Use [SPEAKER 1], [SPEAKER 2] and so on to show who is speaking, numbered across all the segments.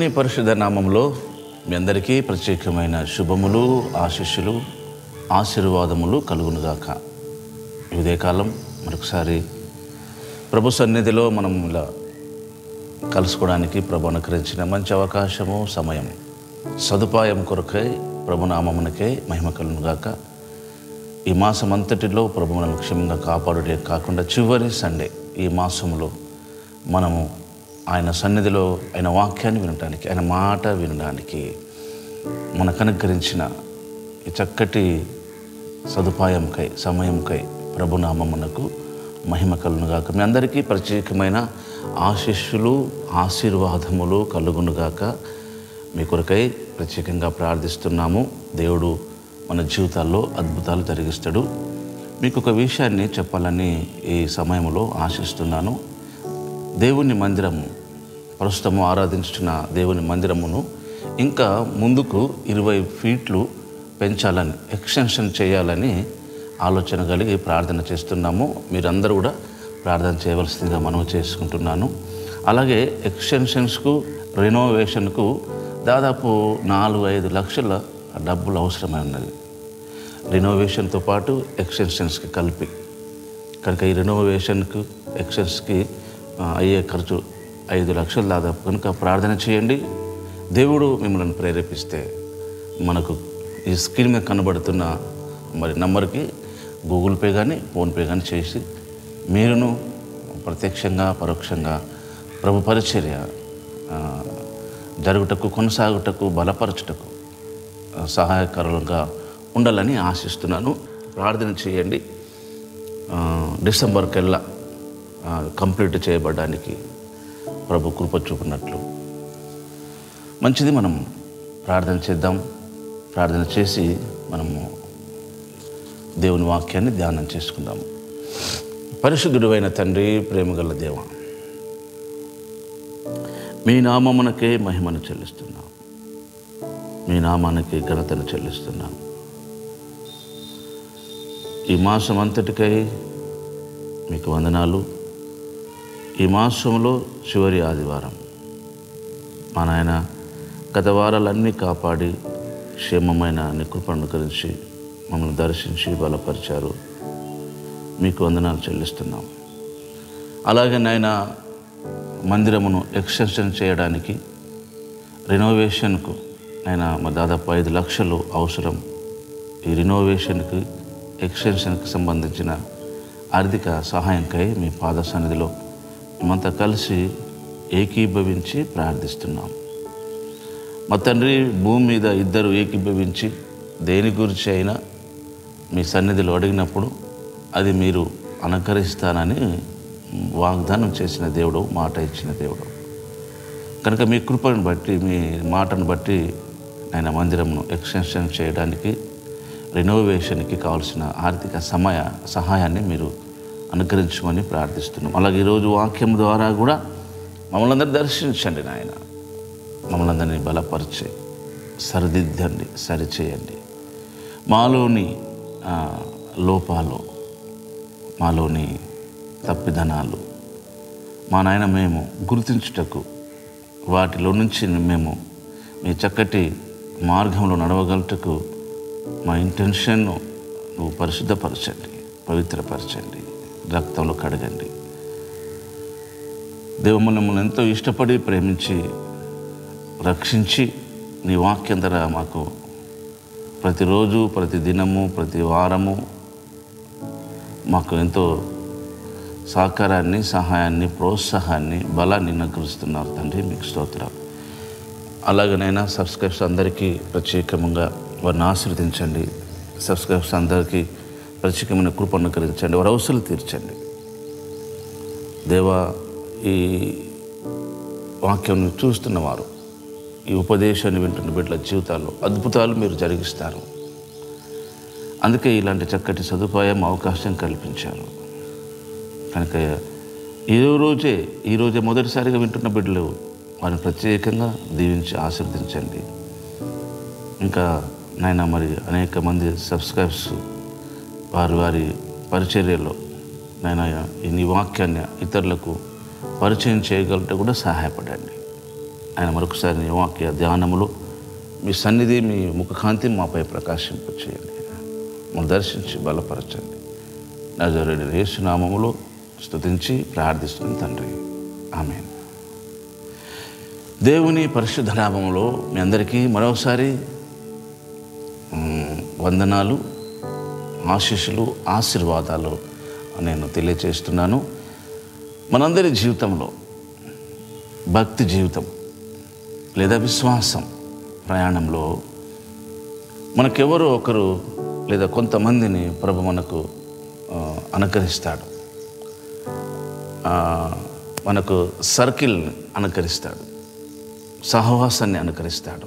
[SPEAKER 1] పరిశుద్ధ నామంలో మీ అందరికీ ప్రత్యేకమైన శుభములు ఆశీస్సులు ఆశీర్వాదములు కలుగునుగాక ఈ ఉదయకాలం మరొకసారి ప్రభు సన్నిధిలో మనం ఇలా కలుసుకోవడానికి ప్రభు అనుకరించిన మంచి అవకాశము సమయం సదుపాయం కొరకై ప్రభు నామమునకే మహిమ కలుగునుగాక ఈ మాసం అంతటిలో ప్రభు మనల్ని క్షేమంగా కాపాడుటే కాకుండా చివరి సండే ఈ మాసంలో మనము ఆయన సన్నిధిలో ఆయన వాక్యాన్ని వినడానికి ఆయన మాట వినడానికి మనకు అనుగ్రహించిన ఈ చక్కటి సదుపాయంకై సమయంకై ప్రభునామమునకు మహిమ కలుగునుగాక మీ అందరికీ ప్రత్యేకమైన ఆశీస్సులు ఆశీర్వాదములు కలుగునుగాక మీ కొరకై ప్రత్యేకంగా ప్రార్థిస్తున్నాము దేవుడు మన జీవితాల్లో అద్భుతాలు జరిగిస్తాడు మీకు ఒక విషయాన్ని చెప్పాలని ఈ సమయంలో ఆశిస్తున్నాను దేవుని మందిరము ప్రస్తుతము ఆరాధించుతున్న దేవుని మందిరమును ఇంకా ముందుకు ఇరవై ఫీట్లు పెంచాలని ఎక్స్టెన్షన్ చేయాలని ఆలోచన కలిగి ప్రార్థన చేస్తున్నాము మీరందరూ కూడా ప్రార్థన చేయవలసిందిగా మనవి చేసుకుంటున్నాను అలాగే ఎక్స్టెన్షన్స్కు రెనోవేషన్కు దాదాపు నాలుగు ఐదు లక్షల డబ్బులు అవసరమై ఉన్నది రినోవేషన్తో పాటు ఎక్స్టెన్షన్స్కి కలిపి కనుక ఈ రినోవేషన్కు ఎక్స్టెన్స్కి ఆ, అయ్యే ఖర్చు ఐదు లక్షలు దాదాపు కనుక ప్రార్థన చేయండి దేవుడు మిమ్మల్ని ప్రేరేపిస్తే మనకు ఈ స్క్రీన్ మీద కనబడుతున్న మరి నంబర్కి గూగుల్ పే కానీ ఫోన్పే కానీ చేసి మీరును ప్రత్యక్షంగా పరోక్షంగా ప్రభు పరిచర్య ఆ, జరుగుటకు కొనసాగుటకు బలపరచుటకు ఆ, సహాయకరంగా ఉండాలని ఆశిస్తున్నాను ప్రార్థన చేయండి ఆ, డిసెంబర్ కల్లా ఆ, కంప్లీట్ చేయబడడానికి ప్రభు కృప చూపినట్లు మంచిది మనం ప్రార్థన చేద్దాం ప్రార్థన చేసి మనము దేవుని వాక్యాన్ని ధ్యానం చేసుకుందాము పరిశుద్ధుడు అయిన తండ్రి ప్రేమగల దేవ మీ నామమునకే మహిమను చెల్లిస్తున్నాం మీ నామానికి ఘనతను చెల్లిస్తున్నాం ఈ మాసం అంతటికై మీకు వందనాలు ఈ మాసంలో చివరి ఆదివారం మా నాయన గత వారాలన్నీ కాపాడి క్షేమమైన నీ కృపను గురించి మమ్మల్ని దర్శించి బలపరిచారు మీకు వందనాలు చెల్లిస్తున్నాం అలాగే నాయన మందిరమును ఎక్స్టెన్షన్ చేయడానికి రినోవేషన్కు ఆయన మా దాదాపు ఐదు లక్షలు అవసరం ఈ రినోవేషన్కి ఎక్స్టెన్షన్కి సంబంధించిన ఆర్థిక సహాయంకై మీ పాద సన్నిధిలో మేమంతా కలిసి ఏకీభవించి ప్రార్థిస్తున్నాం మా తండ్రి భూమి మీద ఇద్దరు ఏకీభవించి దేని గురించి అయినా మీ సన్నిధిలో అడిగినప్పుడు అది మీరు అనుకరిస్తానని వాగ్దానం చేసిన దేవుడు మాట ఇచ్చిన దేవుడు కనుక మీ కృపను బట్టి మీ మాటను బట్టి ఆయన మందిరమును ఎక్స్టెన్షన్ చేయడానికి రెనోవేషన్కి కావాల్సిన ఆర్థిక సమయ సహాయాన్ని మీరు అనుగ్రహించమని ప్రార్థిస్తున్నాం అలాగే ఈరోజు వాక్యం ద్వారా కూడా మమ్మల్ని అందరూ దర్శించండి నాయన మమ్మల్ని అందరినీ బలపరిచి సరిదిద్దండి సరిచేయండి మాలోని ఆ, లోపాలు మాలోని తప్పిదనాలు మా నాయన మేము గుర్తించుటకు వాటిలో నుంచి మేము మీ చక్కటి మార్గంలో నడవగలటకు మా ఇంటెన్షన్ను నువ్వు పరిశుద్ధపరచండి పవిత్రపరచండి రక్తంలో కడగండి దేవుడు మిమ్మల్ని ఎంతో ఇష్టపడి ప్రేమించి రక్షించి నీ వాక్యం ద్వారా మాకు ప్రతిరోజు ప్రతి దినము ప్రతి వారము మాకు ఎంతో సహకారాన్ని సహాయాన్ని ప్రోత్సాహాన్ని బలాన్ని నకరిస్తున్నారు తండ్రి మీకు స్తోత్రం అలాగనైనా సబ్స్క్రైబ్స్ అందరికీ ప్రత్యేకంగా వారిని ఆశీర్వదించండి సబ్స్క్రైబ్స్ అందరికీ ప్రత్యేకమైన కృప అనుకరించండి వారి అవసరాలు తీర్చండి దేవా ఈ వాక్యం చూస్తున్నవారు ఈ ఉపదేశాన్ని వింటున్న బిడ్డల జీవితాల్లో అద్భుతాలు మీరు జరిగిస్తారు అందుకే ఇలాంటి చక్కటి సదుపాయం అవకాశం కల్పించారు కనుక ఈ రోజే ఈ రోజే మొదటిసారిగా వింటున్న బిడ్డలు వారిని ప్రత్యేకంగా దీవించి ఆశీర్వదించండి ఇంకా నాయన మరి అనేక మంది సబ్స్క్రైబ్స్ వారి వారి పరిచర్యలో నేను ఈ నీ వాక్యాన్ని ఇతరులకు పరిచయం చేయగలిగితే కూడా సహాయపడండి ఆయన మరొకసారి నీ వాక్య ధ్యానములో మీ సన్నిధి మీ ముఖకాంతి మాపై ప్రకాశింపు చేయండి మమ్మల్ని దర్శించి బలపరచండి నజరుడి యేసునామములో స్తుతించి ప్రార్థిస్తున్నాం తండ్రి ఆమె దేవుని పరిశుద్ధ నామములో మీ అందరికీ మరోసారి మ్, వందనాలు ఆశీస్సులు ఆశీర్వాదాలు నేను తెలియచేస్తున్నాను మనందరి జీవితంలో భక్తి జీవితం లేదా విశ్వాసం ప్రయాణంలో మనకెవరో ఒకరు లేదా కొంతమందిని ప్రభు మనకు ఆ, అనుకరిస్తాడు ఆ, మనకు సర్కిల్ అనుకరిస్తాడు సహవాసాన్ని అనుకరిస్తాడు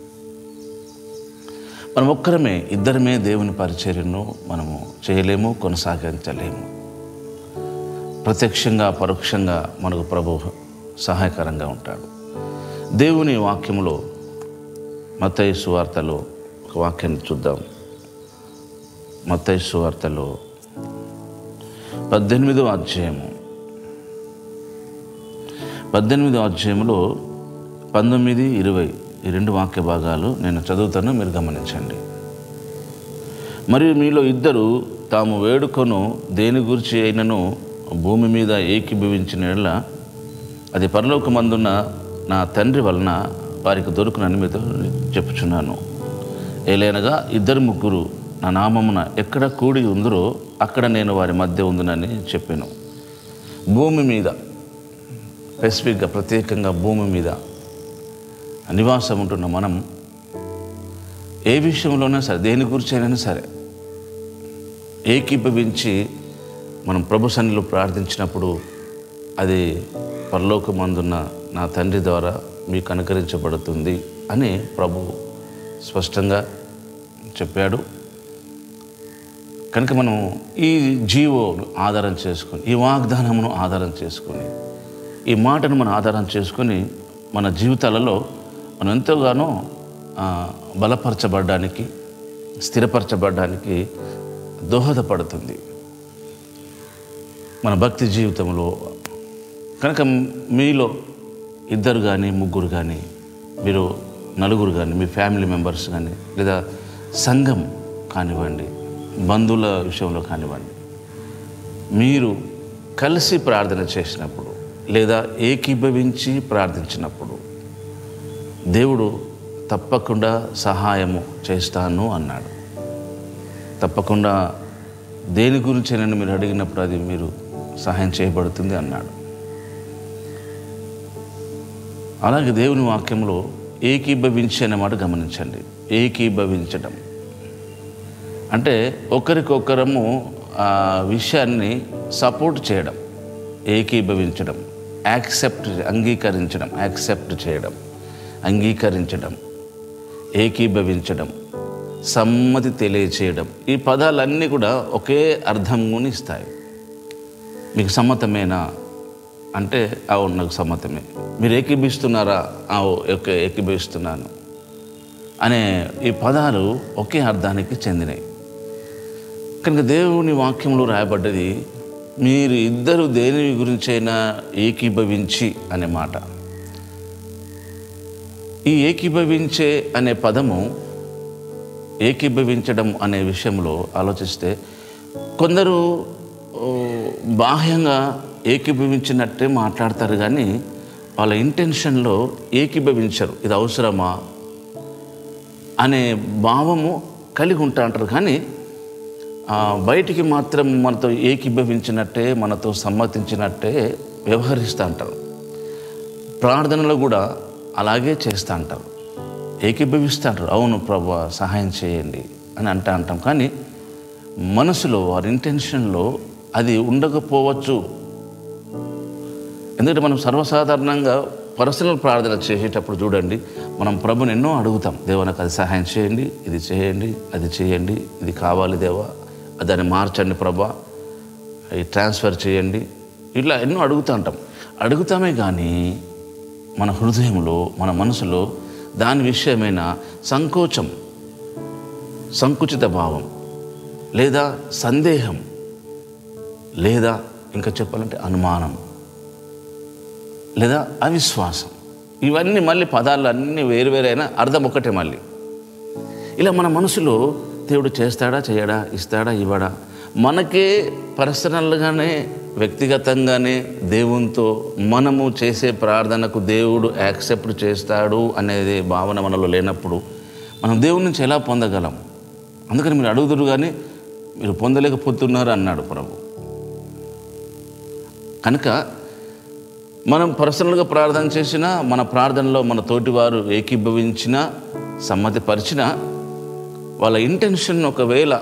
[SPEAKER 1] మనం ఒక్కరమే ఇద్దరమే దేవుని పరిచర్యను మనము చేయలేము కొనసాగించలేము ప్రత్యక్షంగా పరోక్షంగా మనకు ప్రభు సహాయకరంగా ఉంటాడు దేవుని వాక్యములో మత్తయి సువార్తలో ఒక వాక్యాన్ని చూద్దాం మత్తయి సువార్తలో పద్దెనిమిదో అధ్యాయము పద్దెనిమిదో అధ్యాయంలో పంతొమ్మిది ఇరవై ఈ రెండు వాక్య భాగాలు నేను చదువుతాను మీరు గమనించండి మరియు మీలో ఇద్దరు తాము వేడుకొను దేని గురించి అయినను భూమి మీద ఏకీభవించిన యెడల అది పరలోకమందున్న నా తండ్రి వలన వారికి దొరుకునని మీతో చెప్పుచున్నాను ఏలైనగా ఇద్దరు ముగ్గురు నా నామమున ఎక్కడ కూడి ఉందరో అక్కడ నేను వారి మధ్య ఉందునని చెప్పాను భూమి మీద స్పెసిఫిక్గా ప్రత్యేకంగా భూమి మీద నివాసం ఉంటున్న మనం ఏ విషయంలోనైనా సరే దేని గురించి అయినా సరే ఏకీభవించి మనం ప్రభు సన్నిలో ప్రార్థించినప్పుడు అది పరలోకమందున్న నా తండ్రి ద్వారా మీకు అనుకరించబడుతుంది అని ప్రభు స్పష్టంగా చెప్పాడు కనుక మనం ఈ జీవోను ఆధారం చేసుకొని ఈ వాగ్దానమును ఆధారం చేసుకొని ఈ మాటను మనం ఆధారం చేసుకొని మన జీవితాలలో మనం ఎంతోగానో ఆ, బలపరచబడడానికి స్థిరపరచబడడానికి దోహదపడుతుంది మన భక్తి జీవితంలో కనుక మీలో ఇద్దరు కానీ ముగ్గురు కానీ మీరు నలుగురు కానీ మీ ఫ్యామిలీ మెంబర్స్ కానీ లేదా సంఘం కానివ్వండి బంధువుల విషయంలో కానివ్వండి మీరు కలిసి ప్రార్థన చేసినప్పుడు లేదా ఏకీభవించి ప్రార్థించినప్పుడు దేవుడు తప్పకుండా సహాయము చేస్తాను అన్నాడు తప్పకుండా దేని గురించి నన్ను మీరు అడిగినప్పుడు అది మీరు సహాయం చేయబడుతుంది అన్నాడు అలాగే దేవుని వాక్యంలో ఏకీభవించి అనే మాట గమనించండి ఏకీభవించడం అంటే ఒకరికొకరము ఆ విషయాన్ని సపోర్ట్ చేయడం ఏకీభవించడం యాక్సెప్ట్ అంగీకరించడం యాక్సెప్ట్ చేయడం అంగీకరించడం ఏకీభవించడం సమ్మతి తెలియచేయడం ఈ పదాలన్నీ కూడా ఒకే అర్థముని ఇస్తాయి మీకు సమ్మతమేనా అంటే అవును నాకు సమ్మతమే మీరు ఏకీభిస్తున్నారా అవు ఓకే ఏకీభవిస్తున్నాను అనే ఈ పదాలు ఒకే అర్థానికి చెందినవి కనుక దేవుని వాక్యంలో రాయబడ్డది మీరు ఇద్దరు దేని గురించైనా ఏకీభవించి అనే మాట ఈ ఏకీభవించే అనే పదము ఏకీభవించడం అనే విషయంలో ఆలోచిస్తే కొందరు ఓ, బాహ్యంగా ఏకీభవించినట్టే మాట్లాడతారు కానీ వాళ్ళ ఇంటెన్షన్లో ఏకీభవించరు ఇది అవసరమా అనే భావము కలిగి ఉంటా అంటారు కానీ ఆ, బయటికి మాత్రం మనతో ఏకీభవించినట్టే మనతో సమ్మతించినట్టే వ్యవహరిస్తూ అంటారు ప్రార్థనలో కూడా అలాగే చేస్తూ అంటారు ఏకీభవిస్తూ అంటారు అవును ప్రభు సహాయం చేయండి అని అంటా అంటాం కానీ మనసులో వారి ఇంటెన్షన్లో అది ఉండకపోవచ్చు ఎందుకంటే మనం సర్వసాధారణంగా పర్సనల్ ప్రార్థన చేసేటప్పుడు చూడండి మనం ప్రభుని ఎన్నో అడుగుతాం దేవా నాకు అది సహాయం చేయండి ఇది చేయండి అది చేయండి ఇది కావాలి దేవా దాన్ని మార్చండి ప్రభా ఇది ట్రాన్స్ఫర్ చేయండి ఇట్లా ఎన్నో అడుగుతూ ఉంటాం అడుగుతామే కానీ మన హృదయంలో మన మనసులో దాని విషయమైన సంకోచం సంకుచిత భావం లేదా సందేహం లేదా ఇంకా చెప్పాలంటే అనుమానం లేదా అవిశ్వాసం ఇవన్నీ మళ్ళీ పదాలు అన్నీ వేరు వేరైనా అర్థం ఒకటే మళ్ళీ ఇలా మన మనసులో దేవుడు చేస్తాడా చేయడా ఇస్తాడా ఇవ్వడా మనకే పర్సనల్గానే వ్యక్తిగతంగానే దేవునితో మనము చేసే ప్రార్థనకు దేవుడు యాక్సెప్ట్ చేస్తాడు అనేది భావన మనలో లేనప్పుడు మనం దేవుడి నుంచి ఎలా పొందగలం అందుకని మీరు అడుగుదురు కానీ మీరు పొందలేకపోతున్నారు అన్నాడు ప్రభు కనుక మనం పర్సనల్గా ప్రార్థన చేసినా మన ప్రార్థనలో మన తోటివారు ఏకీభవించినా సమ్మతిపరిచినా వాళ్ళ ఇంటెన్షన్ ఒకవేళ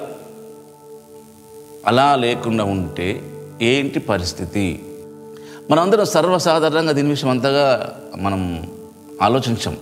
[SPEAKER 1] అలా లేకుండా ఉంటే ఏంటి పరిస్థితి మనందరం సర్వసాధారణంగా దీని విషయం అంతగా మనం ఆలోచించాం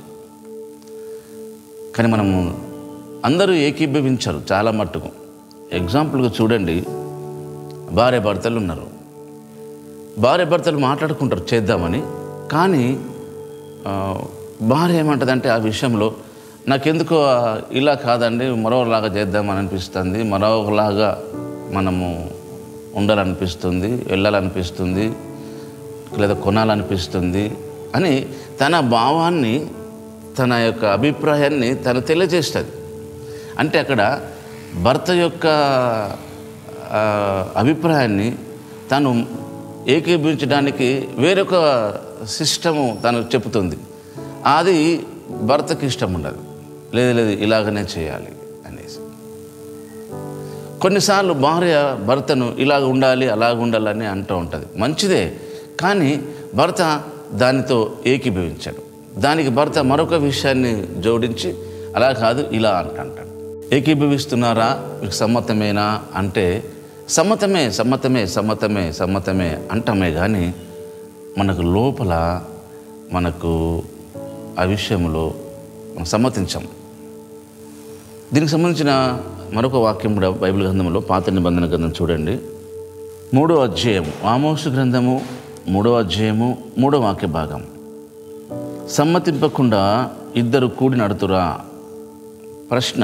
[SPEAKER 1] కానీ మనము అందరూ ఏకీభవించరు చాలా మట్టుకు ఎగ్జాంపుల్గా చూడండి భార్య భర్తలు ఉన్నారు భార్య భర్తలు మాట్లాడుకుంటారు చేద్దామని కానీ ఆ, భార్య ఏమంటుందంటే ఆ విషయంలో నాకెందుకో ఆ, ఇలా కాదండి మరోలాగా చేద్దామని అనిపిస్తుంది మరోలాగా మనము ఉండాలనిపిస్తుంది వెళ్ళాలనిపిస్తుంది లేదా కొనాలనిపిస్తుంది అని తన భావాన్ని తన యొక్క అభిప్రాయాన్ని తను తెలియజేస్తుంది అంటే అక్కడ భర్త యొక్క ఆ, అభిప్రాయాన్ని తను ఏకీభవించడానికి వేరొక సిస్టము తను చెబుతుంది అది భర్తకి ఇష్టం ఉండదు లేదు లేదు ఇలాగనే చేయాలి అనేసి కొన్నిసార్లు భార్య భర్తను ఇలాగ ఉండాలి అలాగ ఉండాలని అంటూ ఉంటుంది మంచిదే కానీ భర్త దానితో ఏకీభవించాడు దానికి భర్త మరొక విషయాన్ని జోడించి అలా కాదు ఇలా అంటాడు ఏకీభవిస్తున్నారా మీకు సమ్మతమేనా అంటే సమ్మతమే సమ్మతమే సమ్మతమే సమ్మతమే అంటామే కానీ మనకు లోపల మనకు ఆ విషయంలో మనం సమ్మతించాం దీనికి సంబంధించిన మరొక వాక్యం కూడా బైబిల్ గ్రంథంలో పాత నిబంధన గ్రంథం చూడండి మూడో అధ్యాయం ఆమోసు గ్రంథము మూడో అధ్యాయము మూడో వాక్య భాగం సమ్మతింపకుండా ఇద్దరు కూడి నడుతురా ప్రశ్న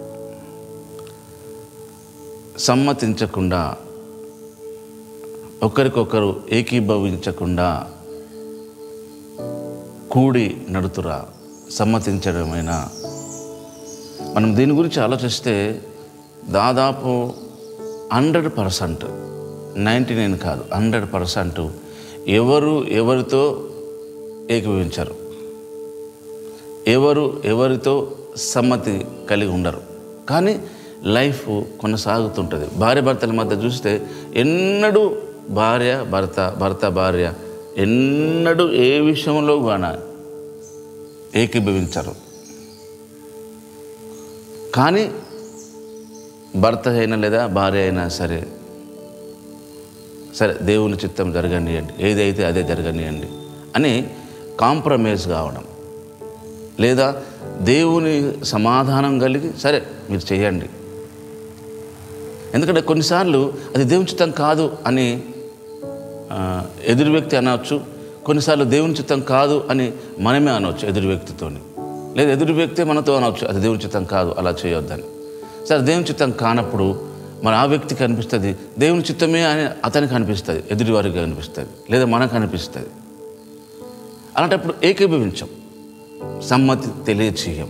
[SPEAKER 1] సమ్మతించకుండా ఒకరికొకరు ఏకీభవించకుండా కూడి నడుతురా సమ్మతించడమైనా మనం దీని గురించి ఆలోచిస్తే దాదాపు హండ్రెడ్ పర్సెంట్ నైంటీ నైన్ కాదు హండ్రెడ్ పర్సెంట్ ఎవరు ఎవరితో ఏకీభవించరు ఎవరు ఎవరితో సమ్మతి కలిగి ఉండరు కానీ లైఫ్ కొనసాగుతుంటుంది భార్య భర్తల మధ్య చూస్తే ఎన్నడూ భార్య భర్త భర్త భార్య ఎన్నడూ ఏ విషయంలో కూడా ఏకీభవించరు కానీ భర్త అయినా లేదా భార్య అయినా సరే సరే దేవుని చిత్తం జరగనియండి ఏదైతే అదే జరగనియండి అని కాంప్రమైజ్ కావడం లేదా దేవుని సమాధానం కలిగి సరే మీరు చేయండి ఎందుకంటే కొన్నిసార్లు అది దేవుని చిత్తం కాదు అని ఆ, ఎదురు వ్యక్తి అనవచ్చు కొన్నిసార్లు దేవుని చిత్తం కాదు అని మనమే అనవచ్చు ఎదురు వ్యక్తితోని లేదా ఎదురు వ్యక్తి మనతో అనవచ్చు అది దేవుని చిత్తం కాదు అలా చేయొద్దని సరే దేవుని చిత్తం కానప్పుడు మన ఆ వ్యక్తికి అనిపిస్తుంది దేవుని చిత్తమే అని అతనికి అనిపిస్తుంది ఎదుటి వారికి అనిపిస్తుంది లేదా మనకు అనిపిస్తుంది అలాంటప్పుడు ఏకీభవించం సమ్మతి తెలియచేయం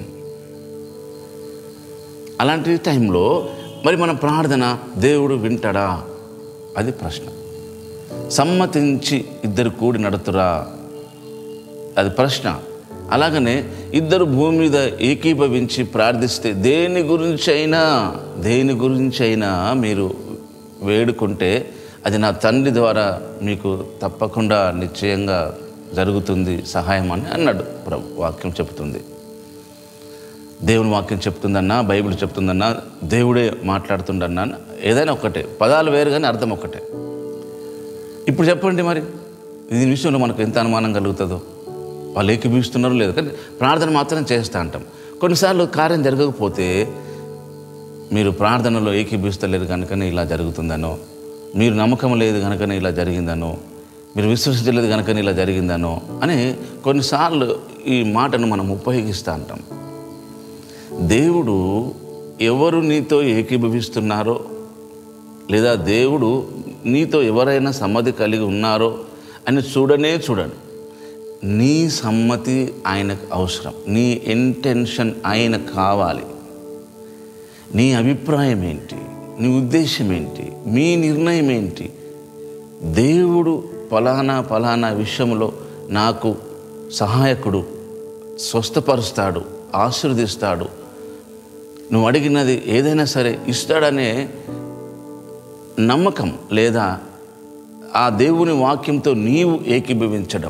[SPEAKER 1] అలాంటి టైంలో మరి మన ప్రార్థన దేవుడు వింటాడా అది ప్రశ్న సమ్మతించి ఇద్దరు కూడి నడుతురా అది ప్రశ్న అలాగనే ఇద్దరు భూమి మీద ఏకీభవించి ప్రార్థిస్తే దేని గురించి అయినా దేని గురించి అయినా మీరు వేడుకుంటే అది నా తండ్రి ద్వారా మీకు తప్పకుండా నిశ్చయంగా జరుగుతుంది సహాయం అని అన్నాడు ప్రభు వాక్యం చెబుతుంది దేవుని వాక్యం చెప్తుందన్నా బైబిల్ చెప్తుందన్నా దేవుడే మాట్లాడుతుండన్నా ఏదైనా ఒకటే పదాలు వేరు కానీ అర్థం ఒకటే ఇప్పుడు చెప్పండి మరి దీని విషయంలో మనకు ఎంత అనుమానం కలుగుతుందో వాళ్ళు ఏకీభవిస్తున్నారో లేదు కానీ ప్రార్థన మాత్రం చేస్తా అంటాం కొన్నిసార్లు కార్యం జరగకపోతే మీరు ప్రార్థనలో ఏకీభవిస్తలేరు కనుకనే ఇలా జరుగుతుందనో మీరు నమ్మకం లేదు కనుకనే ఇలా జరిగిందనో మీరు విశ్వసించలేదు కనుకనే ఇలా జరిగిందనో అని కొన్నిసార్లు ఈ మాటను మనం ఉపయోగిస్తూ అంటాం దేవుడు ఎవరు నీతో ఏకీభవిస్తున్నారో లేదా దేవుడు నీతో ఎవరైనా సమ్మతి కలిగి ఉన్నారో అని చూడనే చూడండి నీ సమ్మతి ఆయనకు అవసరం నీ ఇంటెన్షన్ ఆయన కావాలి నీ అభిప్రాయం ఏంటి నీ ఉద్దేశం ఏంటి మీ నిర్ణయం ఏంటి దేవుడు ఫలానా ఫలానా విషయంలో నాకు సహాయకుడు స్వస్థపరుస్తాడు ఆశీర్వదిస్తాడు నువ్వు అడిగినది ఏదైనా సరే ఇస్తాడనే నమ్మకం లేదా ఆ దేవుని వాక్యంతో నీవు ఏకీభవించడం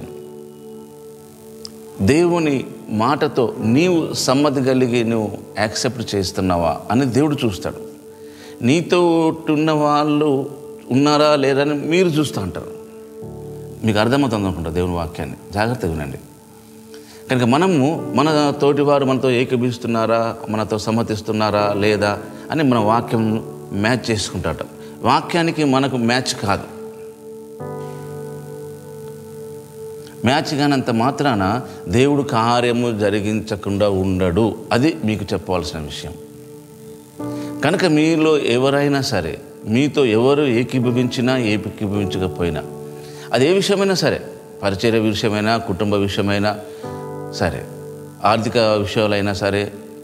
[SPEAKER 1] దేవుని మాటతో నీవు సమ్మతి కలిగి నువ్వు యాక్సెప్ట్ చేస్తున్నావా అని దేవుడు చూస్తాడు నీతో ఉన్న వాళ్ళు ఉన్నారా లేరని మీరు చూస్తూ ఉంటారు మీకు అర్థమవుతుంది అనుకుంటా దేవుని వాక్యాన్ని జాగ్రత్తగా వినండి కనుక మనము మన తోటివారు మనతో ఏకీభిస్తున్నారా మనతో సమ్మతిస్తున్నారా లేదా అని మన వాక్యం మ్యాచ్ చేసుకుంటాట వాక్యానికి మనకు మ్యాచ్ కాదు మ్యాచ్ కానంత మాత్రాన దేవుడు కార్యము జరిగించకుండా ఉండడు అది మీకు చెప్పవలసిన విషయం కనుక మీలో ఎవరైనా సరే మీతో ఎవరు ఏకీభవించినా ఏకీభవించకపోయినా అది ఏ విషయమైనా సరే పరిచయ విషయమైనా కుటుంబ విషయమైనా సరే ఆర్థిక విషయాలైనా సరే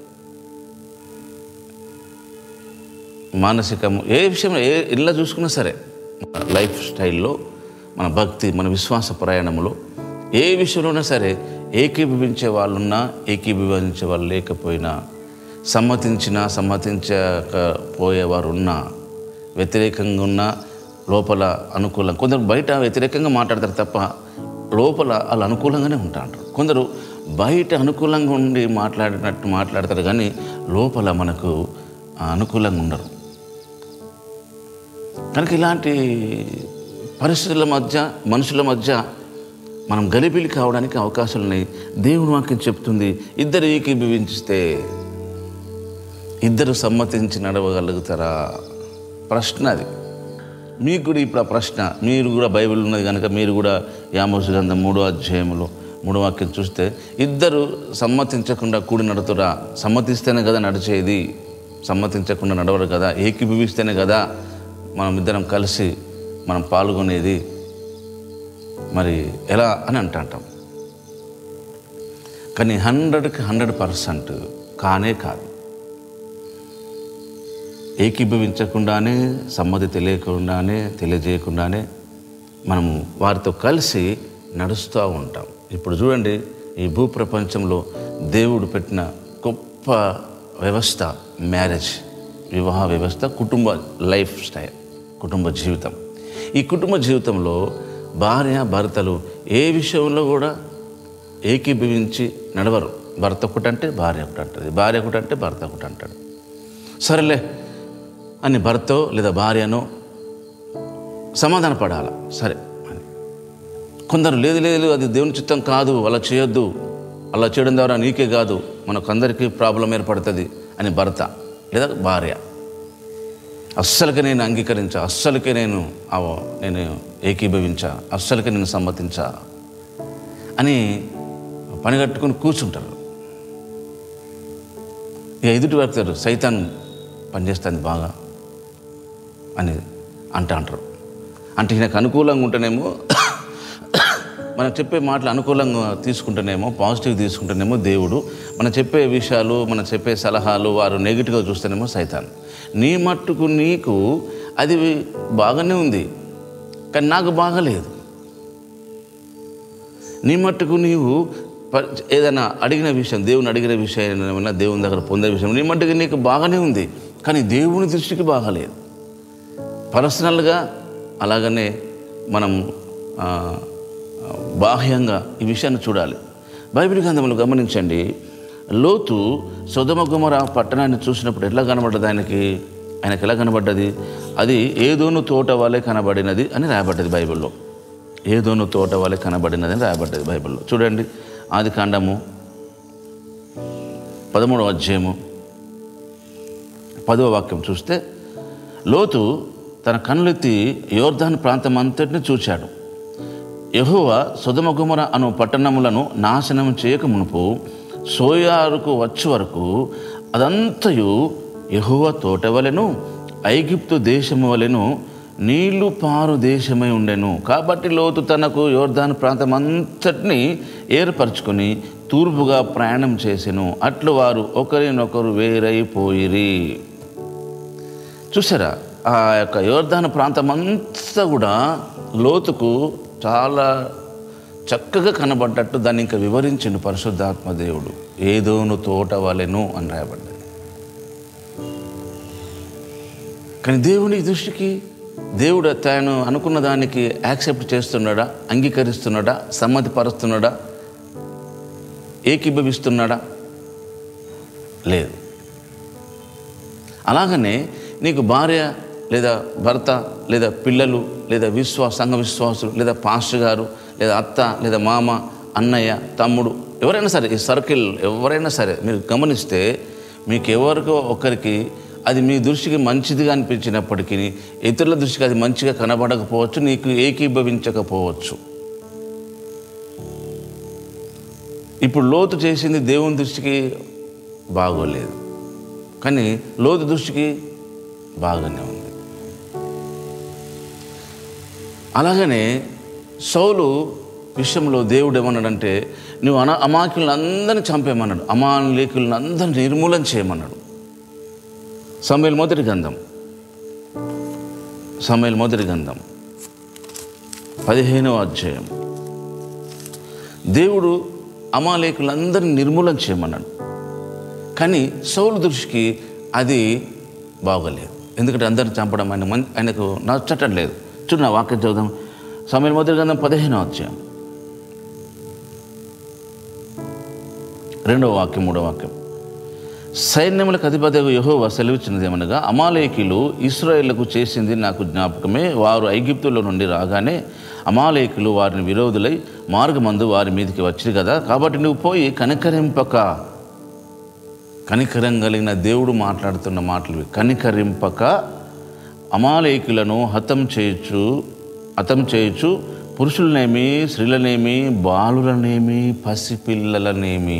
[SPEAKER 1] మానసికము ఏ విషయం ఏ ఇలా చూసుకున్నా సరే మన లైఫ్ స్టైల్లో మన భక్తి మన విశ్వాస ప్రయాణంలో ఏ విషయంలోనా సరే ఏకీభవించే వాళ్ళున్నా ఏకీభవించే వాళ్ళు లేకపోయినా సమ్మతించినా సమ్మతించకపోయేవారు ఉన్నా వ్యతిరేకంగా ఉన్నా లోపల అనుకూలం కొందరు బయట వ్యతిరేకంగా మాట్లాడతారు తప్ప లోపల వాళ్ళు అనుకూలంగానే ఉంటారు కొందరు బయట అనుకూలంగా ఉండి మాట్లాడినట్టు మాట్లాడతారు కానీ లోపల మనకు అనుకూలంగా ఉండరు కనుక ఇలాంటి పరిస్థితుల మధ్య మనుషుల మధ్య మనం గలిబిలి కావడానికి అవకాశాలు ఉన్నాయి దేవుని వాక్యం చెప్తుంది ఇద్దరు ఏకీభవించితే ఇద్దరు సమ్మతించి నడవగలుగుతారా ప్రశ్న అది మీకు కూడా ఇప్పుడు ఆ ప్రశ్న మీరు కూడా బైబిల్ ఉన్నది కనుక మీరు కూడా యామోసు గంధం మూడో అధ్యాయంలో మూడో వాక్యం చూస్తే ఇద్దరు సమ్మతించకుండా కూడి నడుతురా సమ్మతిస్తేనే కదా నడిచేది సమ్మతించకుండా నడవరు కదా ఏకీభవిస్తేనే కదా మనం ఇద్దరం కలిసి మనం పాల్గొనేది మరి ఎలా అని అంటాం కానీ హండ్రెడ్కి హండ్రెడ్ పర్సెంట్ కానే కాదు ఏకీభవించకుండానే సమ్మతి తెలియకుండానే తెలియజేయకుండానే మనము వారితో కలిసి నడుస్తూ ఉంటాం ఇప్పుడు చూడండి ఈ భూప్రపంచంలో దేవుడు పెట్టిన గొప్ప వ్యవస్థ మ్యారేజ్ వివాహ వ్యవస్థ కుటుంబ లైఫ్ స్టైల్ కుటుంబ జీవితం ఈ కుటుంబ జీవితంలో భార్య భర్తలు ఏ విషయంలో కూడా ఏకీభవించి నడవరు భర్త ఒకటంటే భార్య ఒకటి అంటది భార్య ఒకటి అంటే భర్త ఒకటి అంటాడు సరేలే అని భర్తో లేదా భార్యనో సమాధాన పడాల సరే అని కొందరు లేదు లేదు అది దేవుని చిత్తం కాదు అలా చేయొద్దు అలా చేయడం ద్వారా నీకే కాదు మనకందరికీ ప్రాబ్లం ఏర్పడుతుంది అని భర్త లేదా భార్య అస్సలకి నేను అంగీకరించా అస్సలకి నేను ఆ- నేను ఏకీభవించా అస్సలకి నేను సమ్మతించా అని పని కట్టుకుని కూర్చుంటారు ఇక ఎదుటి వ్యక్తులు సైతాన్ పనిచేస్తుంది బాగా అని అంటా అంటారు అంటే ఈయనకు అనుకూలంగా ఉంటేనేమో మనం చెప్పే మాటలు అనుకూలంగా తీసుకుంటేనేమో పాజిటివ్ తీసుకుంటేనేమో దేవుడు మనం చెప్పే విషయాలు మనం చెప్పే సలహాలు వారు నెగిటివ్గా చూస్తేనేమో సైతాన్ నీ మట్టుకు నీకు అది బాగానే ఉంది కానీ నాకు బాగలేదు నీ మట్టుకు నీవు ప- ఏదైనా అడిగిన విషయం దేవుని అడిగిన విషయం ఏమైనా దేవుని దగ్గర పొందే విషయం నీ మట్టుకు నీకు బాగానే ఉంది కానీ దేవుని దృష్టికి బాగాలేదు పర్సనల్గా అలాగనే మనం ఆ, ఆ, బాహ్యంగా ఈ విషయాన్ని చూడాలి బైబిల్ గ్రంథంలో గమనించండి లోతు సుధమ గుమర పట్టణాన్ని చూసినప్పుడు ఎట్లా కనబడ్డది ఆయనకి ఆయనకి ఎలా కనబడ్డది అది ఏదోను తోట వలె కనబడినది అని రాయబడ్డది బైబిల్లో ఏదోను తోట వలె కనబడినది అని రాయబడ్డది బైబిల్లో చూడండి ఆది కాండము పదమూడవ అధ్యాయము పదవ వాక్యం చూస్తే లోతు తన కన్నులెత్తి యోర్ధాన్ ప్రాంతం అంతటిని చూచాడు యహోవ సుధమగుమర అను పట్టణములను నాశనం చేయక మునుపు సోయారుకు వచ్చే వరకు అదంతయు యహోవ తోట వలెను ఐగిప్తు దేశము వలెను నీళ్లు పారు దేశమై ఉండెను కాబట్టి లోతు తనకు యోర్ధాను ప్రాంతం అంతటిని ఏర్పరచుకొని తూర్పుగా ప్రయాణం చేసెను అట్లు వారు ఒకరినొకరు వేరైపోయిరి చూసారా ఆ యొక్క యోర్ధాన ప్రాంతం అంతా కూడా లోతుకు చాలా చక్కగా కనబడ్డట్టు దాన్ని ఇంకా వివరించిండు పరిశుద్ధాత్మ దేవుడు ఏదోను తోట వలెను అని రాయబడ్డది కానీ దేవుని దృష్టికి దేవుడు తాను అనుకున్న దానికి యాక్సెప్ట్ చేస్తున్నాడా అంగీకరిస్తున్నాడా సమ్మతిపరుస్తున్నాడా ఏకీభవిస్తున్నాడా లేదు అలాగనే నీకు భార్య లేదా భర్త లేదా పిల్లలు లేదా విశ్వాస సంఘ విశ్వాసులు లేదా పాస్టర్ గారు లేదా అత్త లేదా మామ అన్నయ్య తమ్ముడు ఎవరైనా సరే ఈ సర్కిల్ ఎవరైనా సరే మీరు గమనిస్తే మీకు ఎవరికో ఒకరికి అది మీ దృష్టికి మంచిదిగా అనిపించినప్పటికీ ఇతరుల దృష్టికి అది మంచిగా కనబడకపోవచ్చు నీకు ఏకీభవించకపోవచ్చు ఇప్పుడు లోతు చేసింది దేవుని దృష్టికి బాగోలేదు కానీ లోతు దృష్టికి బాగానే ఉంది అలాగనే సౌలు విషయంలో దేవుడు ఏమన్నాడంటే నువ్వు అన అమాయకులను అందరిని చంపేయమన్నాడు అమాలేకులను అందరిని నిర్మూలన చేయమన్నాడు సమయలు మొదటి గంధం సమయలు మొదటి గంధం పదిహేనవ అధ్యాయం దేవుడు అమాలేకులందరిని నిర్మూలన చేయమన్నాడు కానీ సౌలు దృష్టికి అది బాగోలేదు ఎందుకంటే అందరిని చంపడం ఆయన మన్ ఆయనకు నచ్చటం లేదు చూడు నా వాక్యం చదువుదాం సమయం మొదటి గంధం పదిహేనో అధ్యాయం రెండవ వాక్యం మూడవ వాక్యం సైన్యములకు అధిపతి యహోవా సెలవిచ్చినదేమనగా అమాలేకులు ఇస్రాయేళ్లకు చేసింది నాకు జ్ఞాపకమే వారు ఐగిప్తులో నుండి రాగానే అమాలేకులు వారిని విరోధులై మార్గమందు వారి మీదకి వచ్చిరు కదా కాబట్టి నువ్వు పోయి కనికరింపక కనికరం కలిగిన దేవుడు మాట్లాడుతున్న మాటలు ఇవి. కనికరింపక అమాలేకులను హతం చేయొచ్చు హతం చేయొచ్చు పురుషులనేమి స్త్రీలనేమి బాలులనేమి పసిపిల్లలనేమి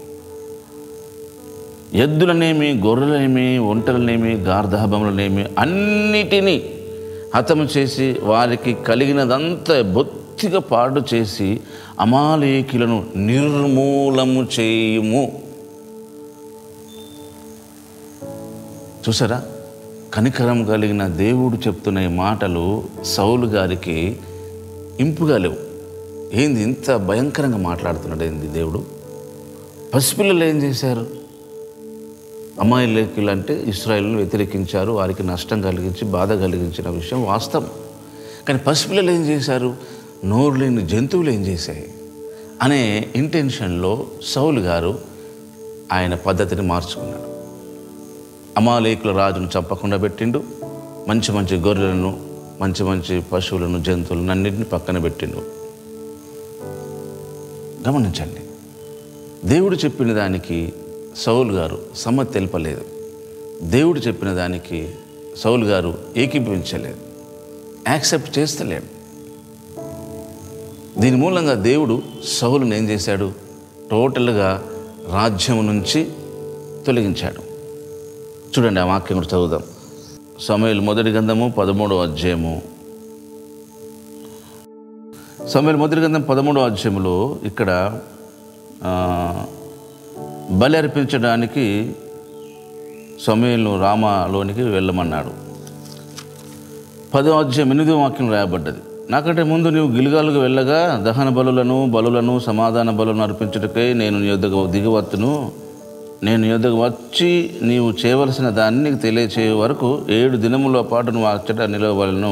[SPEAKER 1] ఎద్దులనేమి గొర్రెలనేమి ఒంటలనేమి గార్ధాభములనేమి అన్నిటినీ హతము చేసి వారికి కలిగినదంతా బొత్తిగా పాడు చేసి అమాలేకులను నిర్మూలము చేయుము చూసారా కనికరం కలిగిన దేవుడు చెప్తున్న ఈ మాటలు సౌలు గారికి ఇంపుగా లేవు ఏంది ఇంత భయంకరంగా మాట్లాడుతున్నాడు ఏంది దేవుడు పసిపిల్లలు ఏం చేశారు అమాయకులు అంటే ఇస్రాయిల్ను వ్యతిరేకించారు వారికి నష్టం కలిగించి బాధ కలిగించిన విషయం వాస్తవం కానీ పసిపిల్లలు ఏం చేశారు నోరు లేని జంతువులు ఏం చేశాయి అనే ఇంటెన్షన్లో సౌలు గారు ఆయన పద్ధతిని మార్చుకున్నాడు అమాలేకుల రాజును చంపకుండా పెట్టిండు మంచి మంచి గొర్రెలను మంచి మంచి పశువులను జంతువులను అన్నింటిని పక్కన పెట్టిండు గమనించండి దేవుడు చెప్పిన దానికి సౌలు గారు సమ్మతి తెలపలేదు దేవుడు చెప్పిన దానికి సౌలు గారు ఏకీభవించలేదు యాక్సెప్ట్ చేస్తలేడు దీని మూలంగా దేవుడు సౌలుని ఏం చేశాడు టోటల్గా రాజ్యం నుంచి తొలగించాడు చూడండి ఆ వాక్యం కూడా చదువుదాం సమయలు మొదటి గంధము పదమూడవ అధ్యాయము సమయలు మొదటి గంధం పదమూడవ అధ్యాయంలో ఇక్కడ ఆ, బలి అర్పించడానికి సమయంలో రామలోనికి వెళ్ళమన్నాడు పదో అధ్యాయం ఎనిమిదో వాక్యం రాయబడ్డది నాకంటే ముందు నీవు గిలిగాలుగా వెళ్ళగా దహన బలులను బలులను సమాధాన బలులను అర్పించుటకై నేను నీ యొద్దకు దిగవత్తును నేను నీ యొద్దకు వచ్చి నీవు చేయవలసిన దాన్ని నీకు తెలియచేయ వరకు ఏడు దినముల పాటు నువ్వు అచ్చట నిలవలను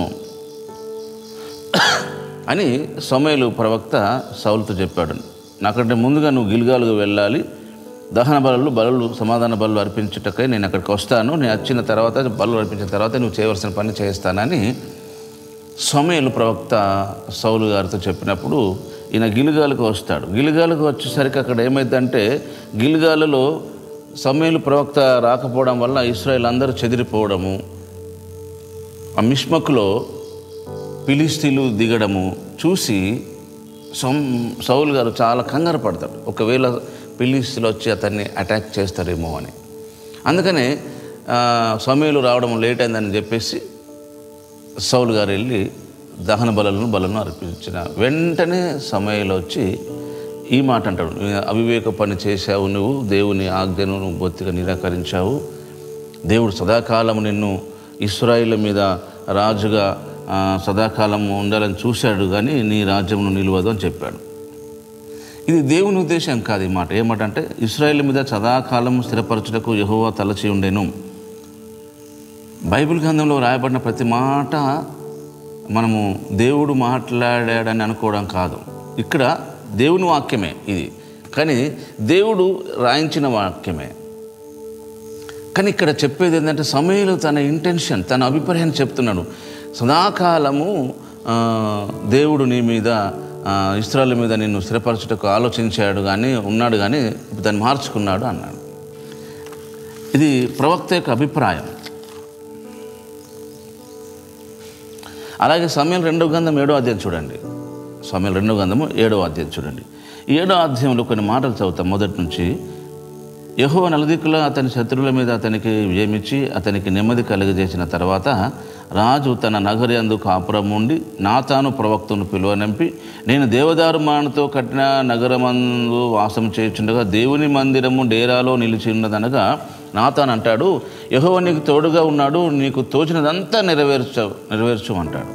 [SPEAKER 1] అని సమయలు ప్రవక్త సౌలుతో చెప్పాడు నాకంటే ముందుగా నువ్వు గిల్గాలుగా వెళ్ళాలి దహన బలులు బలులు సమాధాన బలులు అర్పించుటకై నేను అక్కడికి వస్తాను నేను వచ్చిన తర్వాత బలు అర్పించిన తర్వాత నువ్వు చేయవలసిన పని చేస్తానని సమయలు ప్రవక్త సౌలు గారితో చెప్పినప్పుడు ఈయన గిలిగాలకు వస్తాడు గిలిగాలకు వచ్చేసరికి అక్కడ ఏమైందంటే గిలిగాలలో సమయలు ప్రవక్త రాకపోవడం వల్ల ఇస్రాయల్ అందరూ చెదిరిపోవడము ఆ మిష్మకులో పిలిస్తీలు దిగడము చూసి సౌ సౌలు గారు చాలా కంగారు పడతాడు ఒకవేళ పిలిస్తీలు వచ్చి అతన్ని అటాక్ చేస్తారేమో అని అందుకనే సమయంలో రావడం లేట్ అయిందని చెప్పేసి సౌలు గారు వెళ్ళి దహన బలను బలను అర్పించిన వెంటనే సమయంలో వచ్చి ఈ మాట అంటాడు అవివేక పని చేశావు నువ్వు దేవుని ఆజ్ఞను నువ్వు బొత్తిగా నిరాకరించావు దేవుడు సదాకాలం నిన్ను ఇస్రాయిల్ మీద రాజుగా ఆ, సదాకాలం ఉండాలని చూశాడు కానీ నీ రాజ్యమును నిలవదు అని చెప్పాడు ఇది దేవుని ఉద్దేశం కాదు ఈ మాట ఏమాట అంటే ఇస్రాయేల్ మీద సదాకాలం స్థిరపరచుటకు యెహోవా తలచి ఉండేను బైబిల్ గ్రంథంలో రాయబడిన ప్రతి మాట మనము దేవుడు మాట్లాడాడని అనుకోవడం కాదు ఇక్కడ దేవుని వాక్యమే ఇది కానీ దేవుడు రాయించిన వాక్యమే కానీ ఇక్కడ చెప్పేది ఏంటంటే సమయంలో తన ఇంటెన్షన్ తన అభిప్రాయాన్ని చెప్తున్నాడు సదాకాలము ఆ, దేవుడు నీ మీద ఆ, ఇస్రాయల్ మీద నిన్ను స్థిరపరచుటకు ఆలోచించాడు కానీ ఉన్నాడు కానీ ఇప్పుడు దాన్ని మార్చుకున్నాడు అన్నాడు ఇది ప్రవక్త యొక్క అభిప్రాయం అలాగే సమయం రెండవ గంధం ఏడో అధ్యాయం చూడండి సమయం రెండవ గంధము ఏడవ అధ్యాయం చూడండి ఈ ఏడో అధ్యాయంలో కొన్ని మాటలు చదువుతాం మొదటి నుంచి యహో నలుదిక్కుల అతని శత్రువుల మీద అతనికి విజయమిచ్చి అతనికి నెమ్మది కలుగజేసిన తర్వాత రాజు తన నగరి అందు కాపురం ఉండి నాతాను ప్రవక్తను పిలువనంపి నేను దేవదారు మానతో కట్టిన నగరమందు వాసం చేయుచుండగా దేవుని మందిరము డేరాలో నిలిచి ఉన్నదనగా నాతాన్ అంటాడు యహో నీకు తోడుగా ఉన్నాడు నీకు తోచినదంతా నెరవేర్చు నెరవేర్చు అంటాడు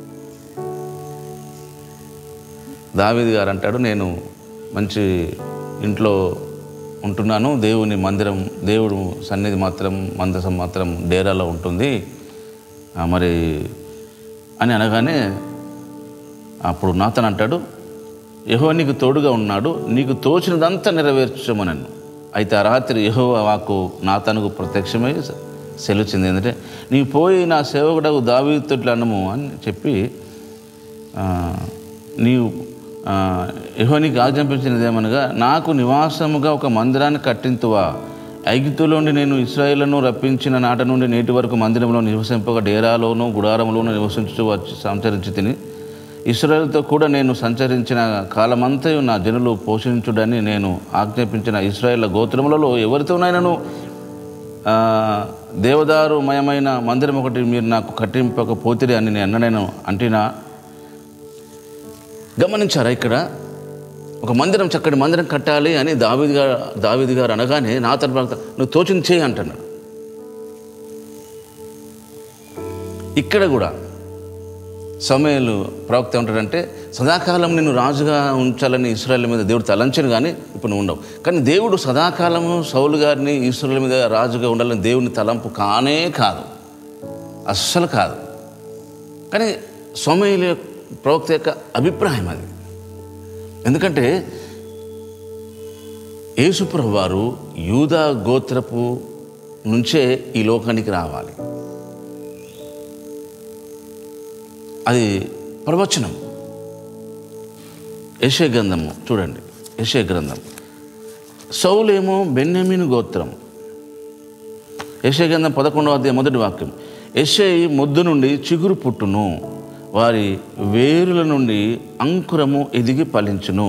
[SPEAKER 1] దావీద్ గారు అంటాడు నేను మంచి ఇంట్లో ఉంటున్నాను దేవుని మందిరం దేవుడు సన్నిధి మాత్రం మందసం మాత్రం డేరాలో ఉంటుంది ఆ, మరి అని అనగానే అప్పుడు నాతను అంటాడు యహో నీకు తోడుగా ఉన్నాడు నీకు తోచినదంతా నెరవేర్చమనను అయితే ఆ రాత్రి యహో వాకు నాతనుకు ప్రత్యక్షమై సెలవుచింది ఏంటంటే నీ పోయి నా సేవకుడకు దావీతుట్లు అనము అని చెప్పి ఆ, నీవు ఆ, యెహోవా నీకు ఆజ్ఞాపించినదేమనగా నాకు నివాసముగా ఒక మందిరాన్ని కట్టింతువా ఐగుప్తులోండి నేను ఇస్రాయేళ్లను రప్పించిన నాట నుండి నేటి వరకు మందిరంలో నివసింపగా డేరాలోను గుడారంలోను నివసించుతూ వచ్చి సంచరించి తిని ఇస్రాయేల్తో కూడా నేను సంచరించిన కాలమంతయు నా జనులు పోషించుడని నేను ఆజ్ఞాపించిన ఇస్రాయేళ్ల గోత్రములలో ఎవరితోనైనాను ఆ, దేవదారు మయమైన మందిరం ఒకటి మీరు నాకు కట్టింపకపోతిరి అని నేను అన్ననేను అంటినా గమనించారా ఇక్కడ ఒక మందిరం చక్కటి మందిరం కట్టాలి అని దావిది గారు దావిది గారు అనగానే నా తర్వాత నువ్వు తోచింది చేయి అంటున్నాడు ఇక్కడ కూడా సమయలు ప్రవక్త ఏమంటాడంటే సదాకాలం నిన్ను రాజుగా ఉంచాలని ఇస్రాయల్ మీద దేవుడు తలంచను కానీ ఇప్పుడు నువ్వు ఉండవు కానీ దేవుడు సదాకాలము సౌలు గారిని ఇస్రాయల్ మీద రాజుగా ఉండాలని దేవుని తలంపు కానే కాదు అస్సలు కాదు కానీ సోమయ్య ప్రవక్త యొక్క అభిప్రాయం అది ఎందుకంటే యేసుప్రభు వారు యూదా గోత్రపు నుంచే ఈ లోకానికి రావాలి అది ప్రవచనం యశే గ్రంథము చూడండి యశే గ్రంథం సౌలేమో బెన్యమీను గోత్రం యశే గ్రంథం పదకొండవ అధ్యాయం మొదటి వాక్యం యశే మొద్దు నుండి చిగురు పుట్టును వారి వేరుల నుండి అంకురము ఎదిగి ఫలించును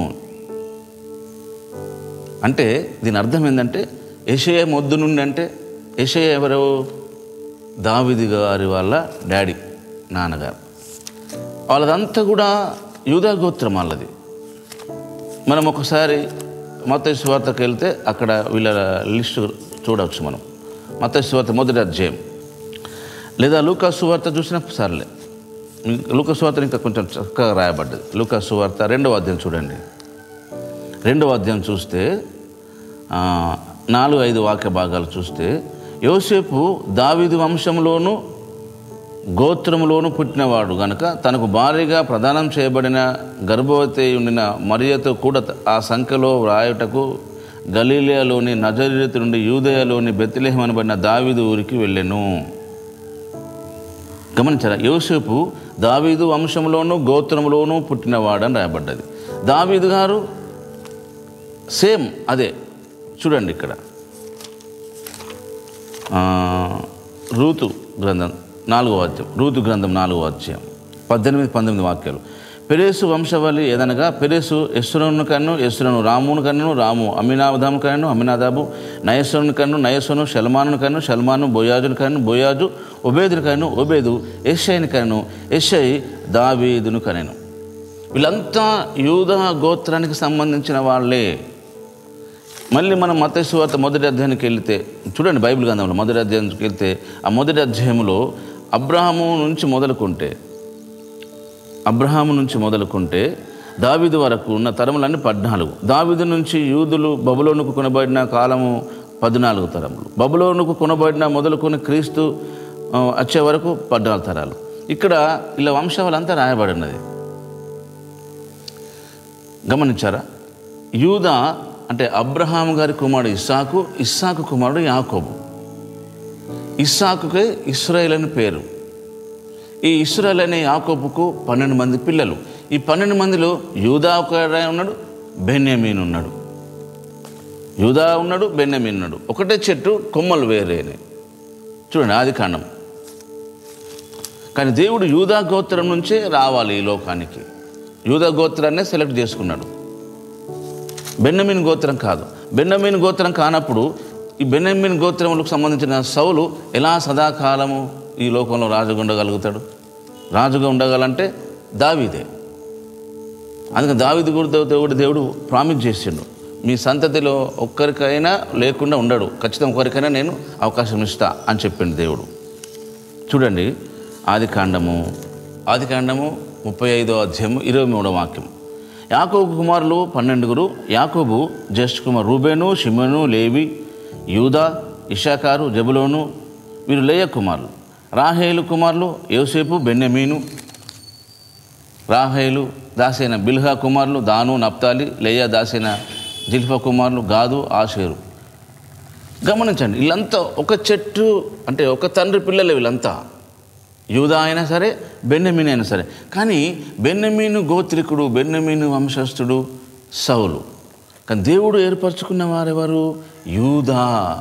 [SPEAKER 1] అంటే దీని అర్థం ఏంటంటే యషయ మొద్దు నుండి అంటే యషయ ఎవరు దావిది గారి వాళ్ళ డాడీ నాన్నగారు వాళ్ళదంతా కూడా యూదా గోత్రం వాళ్ళది మనం ఒకసారి మత స్వార్తకు వెళ్తే అక్కడ వీళ్ళ లిస్టు చూడవచ్చు మనం మత స్వార్త మొదటి అధ్యాయం లేదా లూకా సువార్త చూసిన సర్లే లూకా సువార్త ఇంకా కొంచెం చక్కగా రాయబడ్డది లూకా సువార్త రెండవ అధ్యాయం చూడండి రెండవ అధ్యాయం చూస్తే ఆ, నాలుగు ఐదు వాక్య భాగాలు చూస్తే యోసేపు దావీదు వంశంలోను గోత్రములోను పుట్టినవాడు గనుక తనకు భారీగా ప్రదానం చేయబడిన గర్భవతి ఉండిన మరియతో కూడా ఆ సంఖ్యలో వ్రాయుటకు గలీలియాలోని నజరీతు నుండి యూదయలోని బెత్తిలేహం అనబడిన దావీదు ఊరికి వెళ్ళెను గమనించారా యోసేపు దావీదు వంశంలోను గోత్రంలోనూ పుట్టినవాడని రాయబడ్డది దావీదు గారు సేమ్ అదే చూడండి ఇక్కడ ఆ, రూతు గ్రంథం నాలుగో అధ్యాయం రూతు గ్రంథం నాలుగో అధ్యాయం పద్దెనిమిది పంతొమ్మిది వాక్యాలు పెరేసు వంశవళి ఏదనగా పెరేసు యశ్వరుని కన్ను యశ్వరును రాముని కన్ను రాము అమినాదాము కన్ను అమినాదాబు నయస్వరుని కన్ను నయస్వను షల్మాను కన్ను షల్మాను బోయాజుని కన్ను బోయాజు ఒబేదుని కన్ను ఒబేదు యషయ్ని కన్ను యషయ్ దావీదును కనెను వీళ్ళంతా యూదా గోత్రానికి సంబంధించిన వాళ్ళే మళ్ళీ మనం మతేశ్వార్త మొదటి అధ్యాయానికి వెళ్తే చూడండి బైబిల్ గ్రంథంలో మొదటి అధ్యాయానికి వెళ్తే ఆ మొదటి అధ్యాయంలో అబ్రహాము నుంచి మొదలుకుంటే అబ్రహాము నుంచి మొదలుకుంటే దావీదు వరకు ఉన్న తరములన్నీ పద్నాలుగు దావీదు నుంచి యూదులు బబులోనుకు కొనబడిన కాలము పద్నాలుగు తరములు బబులోనుకు కొనబడిన మొదలుకొని క్రీస్తు ఆ, వచ్చే వరకు పద్నాలుగు తరాలు ఇక్కడ ఇలా వంశావళంతా రాయబడినది గమనించారా యూదా అంటే అబ్రహాం గారి కుమారుడు ఇస్సాకు ఇస్సాకు కుమారుడు యాకోబు ఇస్సాకుకే ఇస్రాయేల్ అని పేరు ఈ ఇస్రాయల్ అనే యాకోబుకు పన్నెండు మంది పిల్లలు ఈ పన్నెండు మందిలో యూదా ఒక ఉన్నాడు బెన్యమీన్ ఉన్నాడు యూదా ఉన్నాడు బెన్యమీన్ ఉన్నాడు ఒకటే చెట్టు కొమ్మలు వేరేనే చూడండి ఆది కాండం కానీ దేవుడు యూదా గోత్రం నుంచే రావాలి ఈ లోకానికి యూదా గోత్రాన్నే సెలెక్ట్ చేసుకున్నాడు బెన్నమీన్ గోత్రం కాదు బెన్నమీన్ గోత్రం కానప్పుడు ఈ బెన్నమీన్ గోత్రములకు సంబంధించిన సౌలు ఎలా సదాకాలము ఈ లోకంలో రాజుగా ఉండగలుగుతాడు రాజుగా ఉండగలంటే దావీదే అందుకని దావీదు కూడా దేవుడు దేవుడు ప్రామిస్ చేసిండు మీ సంతతిలో ఒక్కరికైనా లేకుండా ఉండడు ఖచ్చితంగా ఒక్కరికైనా నేను అవకాశం ఇస్తా అని చెప్పిండు దేవుడు చూడండి ఆది కాండము ఆది కాండము ముప్పై ఐదో అధ్యాయము ఇరవై మూడో వాక్యం యాకోబు కుమారులు పన్నెండుగురు యాకోబు జ్యేష్ఠ కుమార్ రూబేను షిమను లేవి యూదా ఇషాకారు జబులోను వీరు లేయ కుమారులు రాహేలు కుమారులు యోసేపు బెన్నెమీను రాహేలు దాసైన బిల్హా కుమారులు దాను నప్తాలి లేయా దాసైన జిల్ఫా కుమారులు గాదు ఆషేరు గమనించండి వీళ్ళంతా ఒక చెట్టు అంటే ఒక తండ్రి పిల్లలే వీళ్ళంతా యూదా అయినా సరే బెన్నెమీన్ అయినా సరే కానీ బెన్నెమీను గోత్రికుడు బెన్నెమీను వంశస్థుడు సౌలు కానీ దేవుడు ఏర్పరచుకున్న వారెవరు యూదా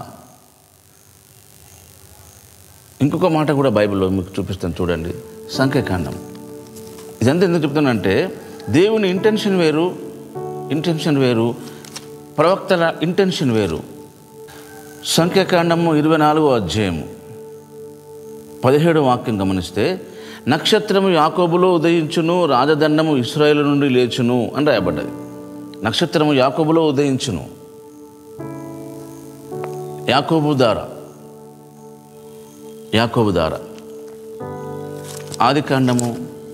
[SPEAKER 1] ఇంకొక మాట కూడా బైబిల్లో మీకు చూపిస్తాను చూడండి సంఖ్యాకాండం ఇదంతా ఎందుకు చెప్తానంటే దేవుని ఇంటెన్షన్ వేరు ఇంటెన్షన్ వేరు ప్రవక్తల ఇంటెన్షన్ వేరు సంఖ్యాకాండము ఇరవై నాలుగో అధ్యాయము పదిహేడు వాక్యం గమనిస్తే నక్షత్రము యాకోబులో ఉదయించును రాజదండము ఇస్రాయేల్ నుండి లేచును అని రాయబడ్డది నక్షత్రము యాకోబులో ఉదయించును యాకోబు దార యాకోబు దార ఆదికాండము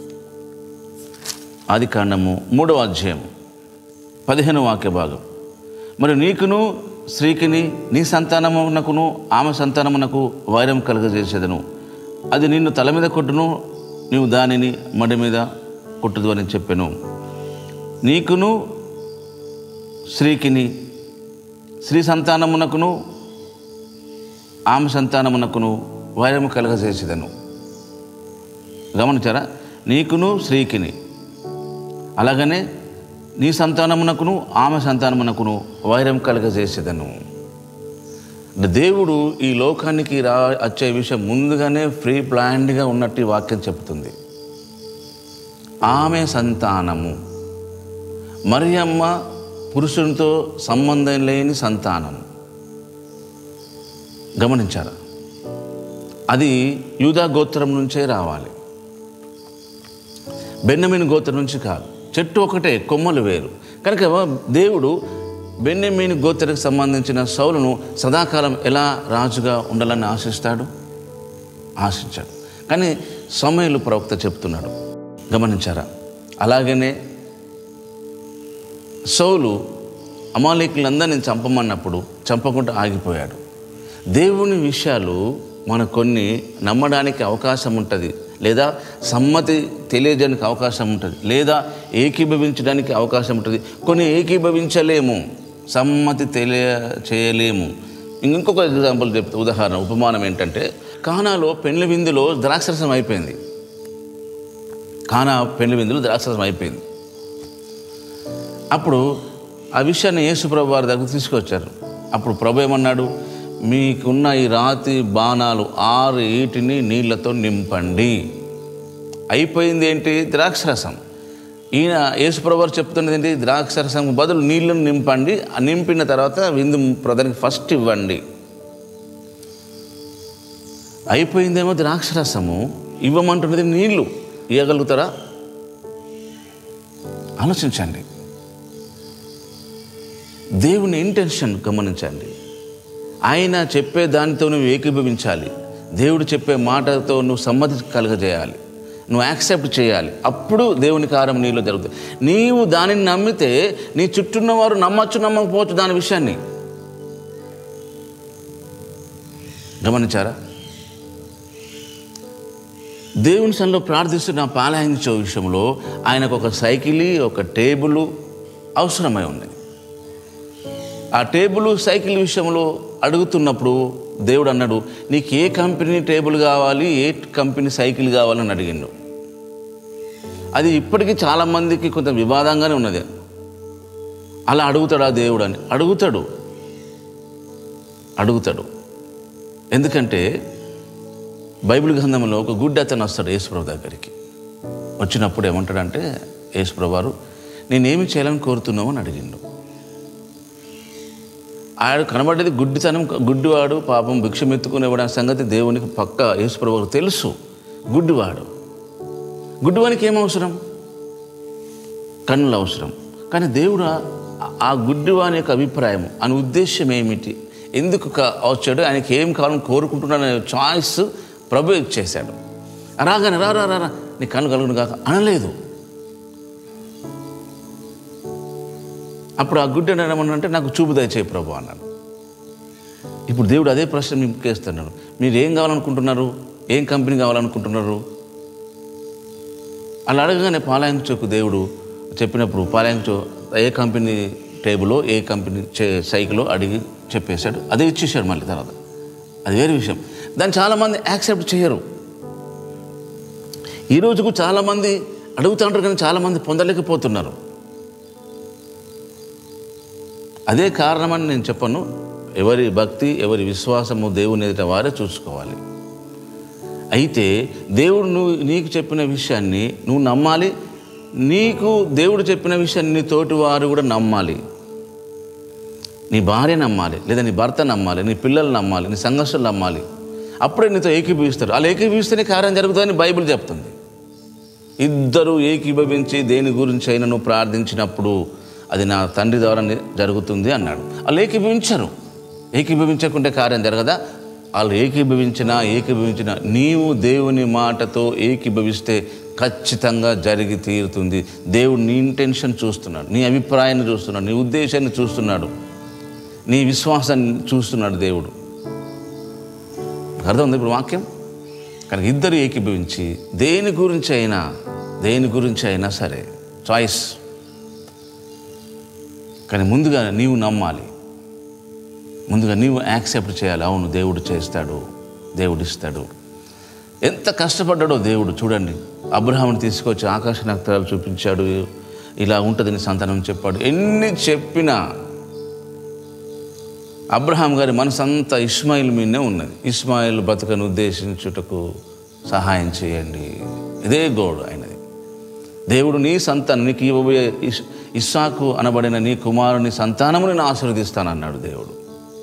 [SPEAKER 1] ఆదికాండము మూడవ అధ్యాయం పదిహేను వాక్య భాగం మరి నీకును స్త్రీకిని నీ సంతానమునకును ఆమె సంతానమునకు వైరం కలుగజేసేదను అది నిన్ను తల మీద కొట్టును నీవు దానిని మడి మీద కొట్టుదు అని చెప్పాను నీకును స్త్రీకిని స్త్రీ సంతానమునకును ఆమె సంతానమునకును వైరము కలగజేసేదను గమనించారా నీకును స్త్రీకిని అలాగనే నీ సంతానమునకును ఆమె సంతానమునకును వైరం కలగజేసేదను అంటే దేవుడు ఈ లోకానికి రా వచ్చే విషయం ముందుగానే ఫ్రీ ప్లాన్డ్గా ఉన్నట్టు ఈ వాక్యం చెప్తుంది ఆమె సంతానము మరియమ్మ పురుషునితో సంబంధం లేని సంతానం గమనించారా అది యూదా గోత్రం నుంచే రావాలి బెన్నమీన్ గోత్రం నుంచి కాదు చెట్టు ఒకటే కొమ్మలు వేరు కనుక దేవుడు బెన్నమీన్ గోత్రకు సంబంధించిన సౌలును సదాకాలం ఎలా రాజుగా ఉండాలని ఆశిస్తాడు ఆశించాడు కానీ సమయలు ప్రవక్త చెప్తున్నాడు గమనించారా అలాగనే సౌలు అమాలేకులందరినీ చంపమన్నప్పుడు చంపకుండా ఆగిపోయాడు దేవుని విషయాలు మన కొన్ని నమ్మడానికి అవకాశం ఉంటుంది లేదా సమ్మతి తెలియజేయడానికి అవకాశం ఉంటుంది లేదా ఏకీభవించడానికి అవకాశం ఉంటుంది కొన్ని ఏకీభవించలేము సమ్మతి తెలియ చేయలేము ఇంకొక ఎగ్జాంపుల్ చెప్తే ఉదాహరణ ఉపమానం ఏంటంటే కానాలో పెండ్లి విందులో ద్రాక్షరసం అయిపోయింది కానా పెండ్లి విందులో ద్రాక్షరసం అయిపోయింది అప్పుడు ఆ విషయాన్ని యేసు ప్రభు వారి దగ్గర తీసుకొచ్చారు అప్పుడు ప్రభు ఏమన్నాడు మీకున్న ఈ రాతి బాణాలు ఆరు ఈటిని నీళ్లతో నింపండి అయిపోయింది ఏంటి ద్రాక్షరసం ఈయన యేసుప్రభు చెప్తున్నది ఏంటి ద్రాక్షరసం బదులు నీళ్లను నింపండి ఆ నింపిన తర్వాత విందు ప్రధానికి ఫస్ట్ ఇవ్వండి అయిపోయిందేమో ద్రాక్షరసము ఇవ్వమంటున్నది నీళ్లు ఇవ్వగలుగుతారా ఆలోచించండి దేవుని ఇంటెన్షన్ గమనించండి ఆయన చెప్పే దానితో నువ్వు ఏకీభవించాలి దేవుడు చెప్పే మాటతో నువ్వు సమ్మతి కలగజేయాలి నువ్వు యాక్సెప్ట్ చేయాలి అప్పుడు దేవుని కార్యం నీలో జరుగుతుంది నీవు దానిని నమ్మితే నీ చుట్టూన్న వారు నమ్మచ్చు నమ్మకపోవచ్చు దాని విషయాన్ని గమనించారా దేవుని సన్నిలో ప్రార్థిస్తున్న పాలాయించే విషయంలో ఆయనకు ఒక సైకిల్ ఒక టేబుల్ అవసరమై ఉంది ఆ టేబుల్ సైకిల్ విషయంలో అడుగుతున్నప్పుడు దేవుడు అన్నాడు నీకు ఏ కంపెనీ టేబుల్ కావాలి ఏ కంపెనీ సైకిల్ కావాలని అడిగిండు అది ఇప్పటికీ చాలామందికి కొంత వివాదంగానే ఉన్నది అలా అడుగుతాడా దేవుడు అని అడుగుతాడు అడుగుతాడు ఎందుకంటే బైబిల్ గ్రంథంలో ఒక గుడ్డి అతను వస్తాడు యేసుప్రభు దగ్గరికి వచ్చినప్పుడు ఏమంటాడంటే యేసుప్రభు వారు నేనేమి చేయాలని కోరుతున్నావు అని అడిగిండు ఆయన కనబడేది గుడ్డితనం గుడ్డివాడు పాపం భిక్షం ఎత్తుకునేవాడు అనే సంగతి దేవునికి పక్క యేసుప్రభుకు తెలుసు గుడ్డివాడు గుడ్డివానికి ఏం అవసరం కన్నులు అవసరం కానీ దేవుడు ఆ- ఆ గుడ్డివాని యొక్క అభిప్రాయం అని ఉద్దేశం ఏమిటి ఎందుకు కా- వచ్చాడు ఆయనకి ఏం కావాలని కోరుకుంటున్నాడనే చాయిస్ ప్రభు ఇచ్చేశాడు రాగానే రా రా రా రా, నీ కన్ను కలుగును కాక అనలేదు అప్పుడు ఆ గుడ్డి ఏమన్నాడంటే నాకు చూపు దయచేయి ప్రభు అన్నాడు ఇప్పుడు దేవుడు అదే ప్రశ్న మీకు వేస్తున్నాడు మీరు ఏం కావాలనుకుంటున్నారు ఏం కంపెనీ కావాలనుకుంటున్నారు అలా అడగగానే పాలాయంచోకు దేవుడు చెప్పినప్పుడు పాలాయంచో ఏ కంపెనీ టేబులో ఏ కంపెనీ చే సైకిలో అడిగి చెప్పేశాడు అదే ఇచ్చేసాడు మళ్ళీ తర్వాత అది వేరే విషయం దాన్ని చాలామంది యాక్సెప్ట్ చేయరు ఈ రోజుకు చాలామంది అడుగుతూ ఉంటారు కానీ చాలామంది పొందలేకపోతున్నారు అదే కారణమని నేను చెప్పను ఎవరి భక్తి ఎవరి విశ్వాసము దేవుని ఎదుట వారే చూసుకోవాలి అయితే దేవుడు నువ్వు నీకు చెప్పిన విషయాన్ని నువ్వు నమ్మాలి నీకు దేవుడు చెప్పిన విషయాన్ని నీ తోటి వారు కూడా నమ్మాలి నీ భార్య నమ్మాలి లేదా నీ భర్త నమ్మాలి నీ పిల్లలు నమ్మాలి నీ సంఘర్షలు నమ్మాలి అప్పుడే నీతో ఏకీభవిస్తారు అలా ఏకీభవిస్తేనే కార్యం జరుగుతుందని బైబిల్ చెప్తుంది ఇద్దరు ఏకీభవించి దేని గురించి అయినా నువ్వు ప్రార్థించినప్పుడు అది నా తండ్రి ద్వారా జరుగుతుంది అన్నాడు వాళ్ళు ఏకీభవించరు ఏకీభవించకుంటే కార్యం జరగదా వాళ్ళు ఏకీభవించినా ఏకీభవించినా నీవు దేవుని మాటతో ఏకీభవిస్తే ఖచ్చితంగా జరిగి తీరుతుంది దేవుడు నీ ఇంటెన్షన్ చూస్తున్నాడు నీ అభిప్రాయాన్ని చూస్తున్నాడు నీ ఉద్దేశాన్ని చూస్తున్నాడు నీ విశ్వాసాన్ని చూస్తున్నాడు దేవుడు అర్థం ఉంది ఇప్పుడు వాక్యం కనుక ఇద్దరు ఏకీభవించి దేని గురించి అయినా దేని గురించి అయినా సరే చాయిస్ కానీ ముందుగా నీవు నమ్మాలి ముందుగా నీవు యాక్సెప్ట్ చేయాలి అవును దేవుడు చేస్తాడు దేవుడు ఇస్తాడు ఎంత కష్టపడ్డాడో దేవుడు చూడండి అబ్రహాముని తీసుకొచ్చి ఆకాశ నక్షత్రాలు చూపించాడు ఇలా ఉంటుంది నీ సంతానం చెప్పాడు ఎన్ని చెప్పినా అబ్రహాం గారి మనసంతా ఇస్మాయిల్ మీదనే ఉన్నది ఇస్మాయిల్ బతుకను ఉద్దేశించుటకు సహాయం చేయండి ఇదే గోడు ఆయనది దేవుడు నీ సంతానం నీకు ఇవ్వబోయే ఇస్- ఇస్సాకు అనబడిన నీ కుమారుని సంతానము నేను ఆశీర్వదిస్తానన్నాడు దేవుడు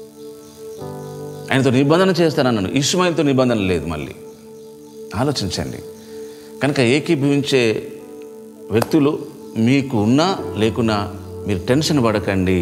[SPEAKER 1] ఆయనతో నిబంధన చేస్తానన్నాడు ఇస్మాయిల్తో నిబంధన లేదు మళ్ళీ ఆలోచించండి కనుక ఏకీభవించే వ్యక్తులు మీకు ఉన్నా లేకున్నా మీరు టెన్షన్ పడకండి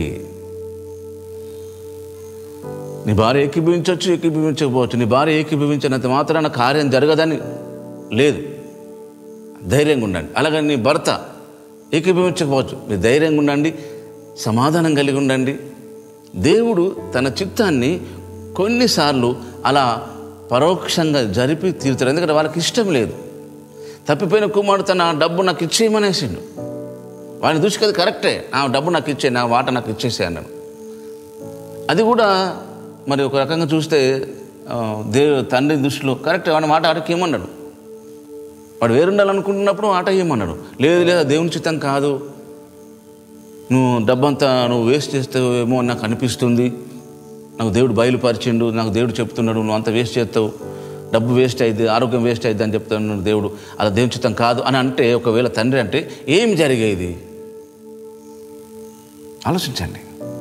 [SPEAKER 1] నీ భార్య ఏకీభవించవచ్చు ఏకీభవించకపోవచ్చు నీ భార్య ఏకీభవించినంత మాత్రాన కార్యం జరగదని లేదు ధైర్యంగా ఉండండి అలాగని నీ భర్త ఏకీభవించకపోవచ్చు మీరు ధైర్యంగా ఉండండి సమాధానం కలిగి ఉండండి దేవుడు తన చిత్తాన్ని కొన్నిసార్లు అలా పరోక్షంగా జరిపి తీరుతాడు ఎందుకంటే వాళ్ళకి ఇష్టం లేదు తప్పిపోయిన కుమారుడు తన డబ్బు నాకు ఇచ్చేయమనేసిండు వాడిని చూసి కదా కరెక్టే నా డబ్బు నాకు ఇచ్చే నా వాట నాకు ఇచ్చేసే అన్నాడు అది కూడా మరి ఒక రకంగా చూస్తే ఆ, దేవు తండ్రి దృష్టిలో కరెక్ట్ వాడి మాట ఆటకి ఏమన్నాడు వాడు వేరుండాలనుకుంటున్నప్పుడు ఆట ఏమన్నాడు లేదు లేదా దేవుని చిత్తం కాదు నువ్వు డబ్బంతా నువ్వు వేస్ట్ చేస్తావేమో అని నాకు అనిపిస్తుంది నాకు దేవుడు బయలుపరిచిండు నాకు దేవుడు చెప్తున్నాడు నువ్వు అంత వేస్ట్ చేస్తావు డబ్బు వేస్ట్ అయింది ఆరోగ్యం వేస్ట్ అయింది అని చెప్తాను దేవుడు అలా దేవుని చిత్తం కాదు అని అంటే ఒకవేళ తండ్రి అంటే ఏం జరిగేది ఆలోచించండి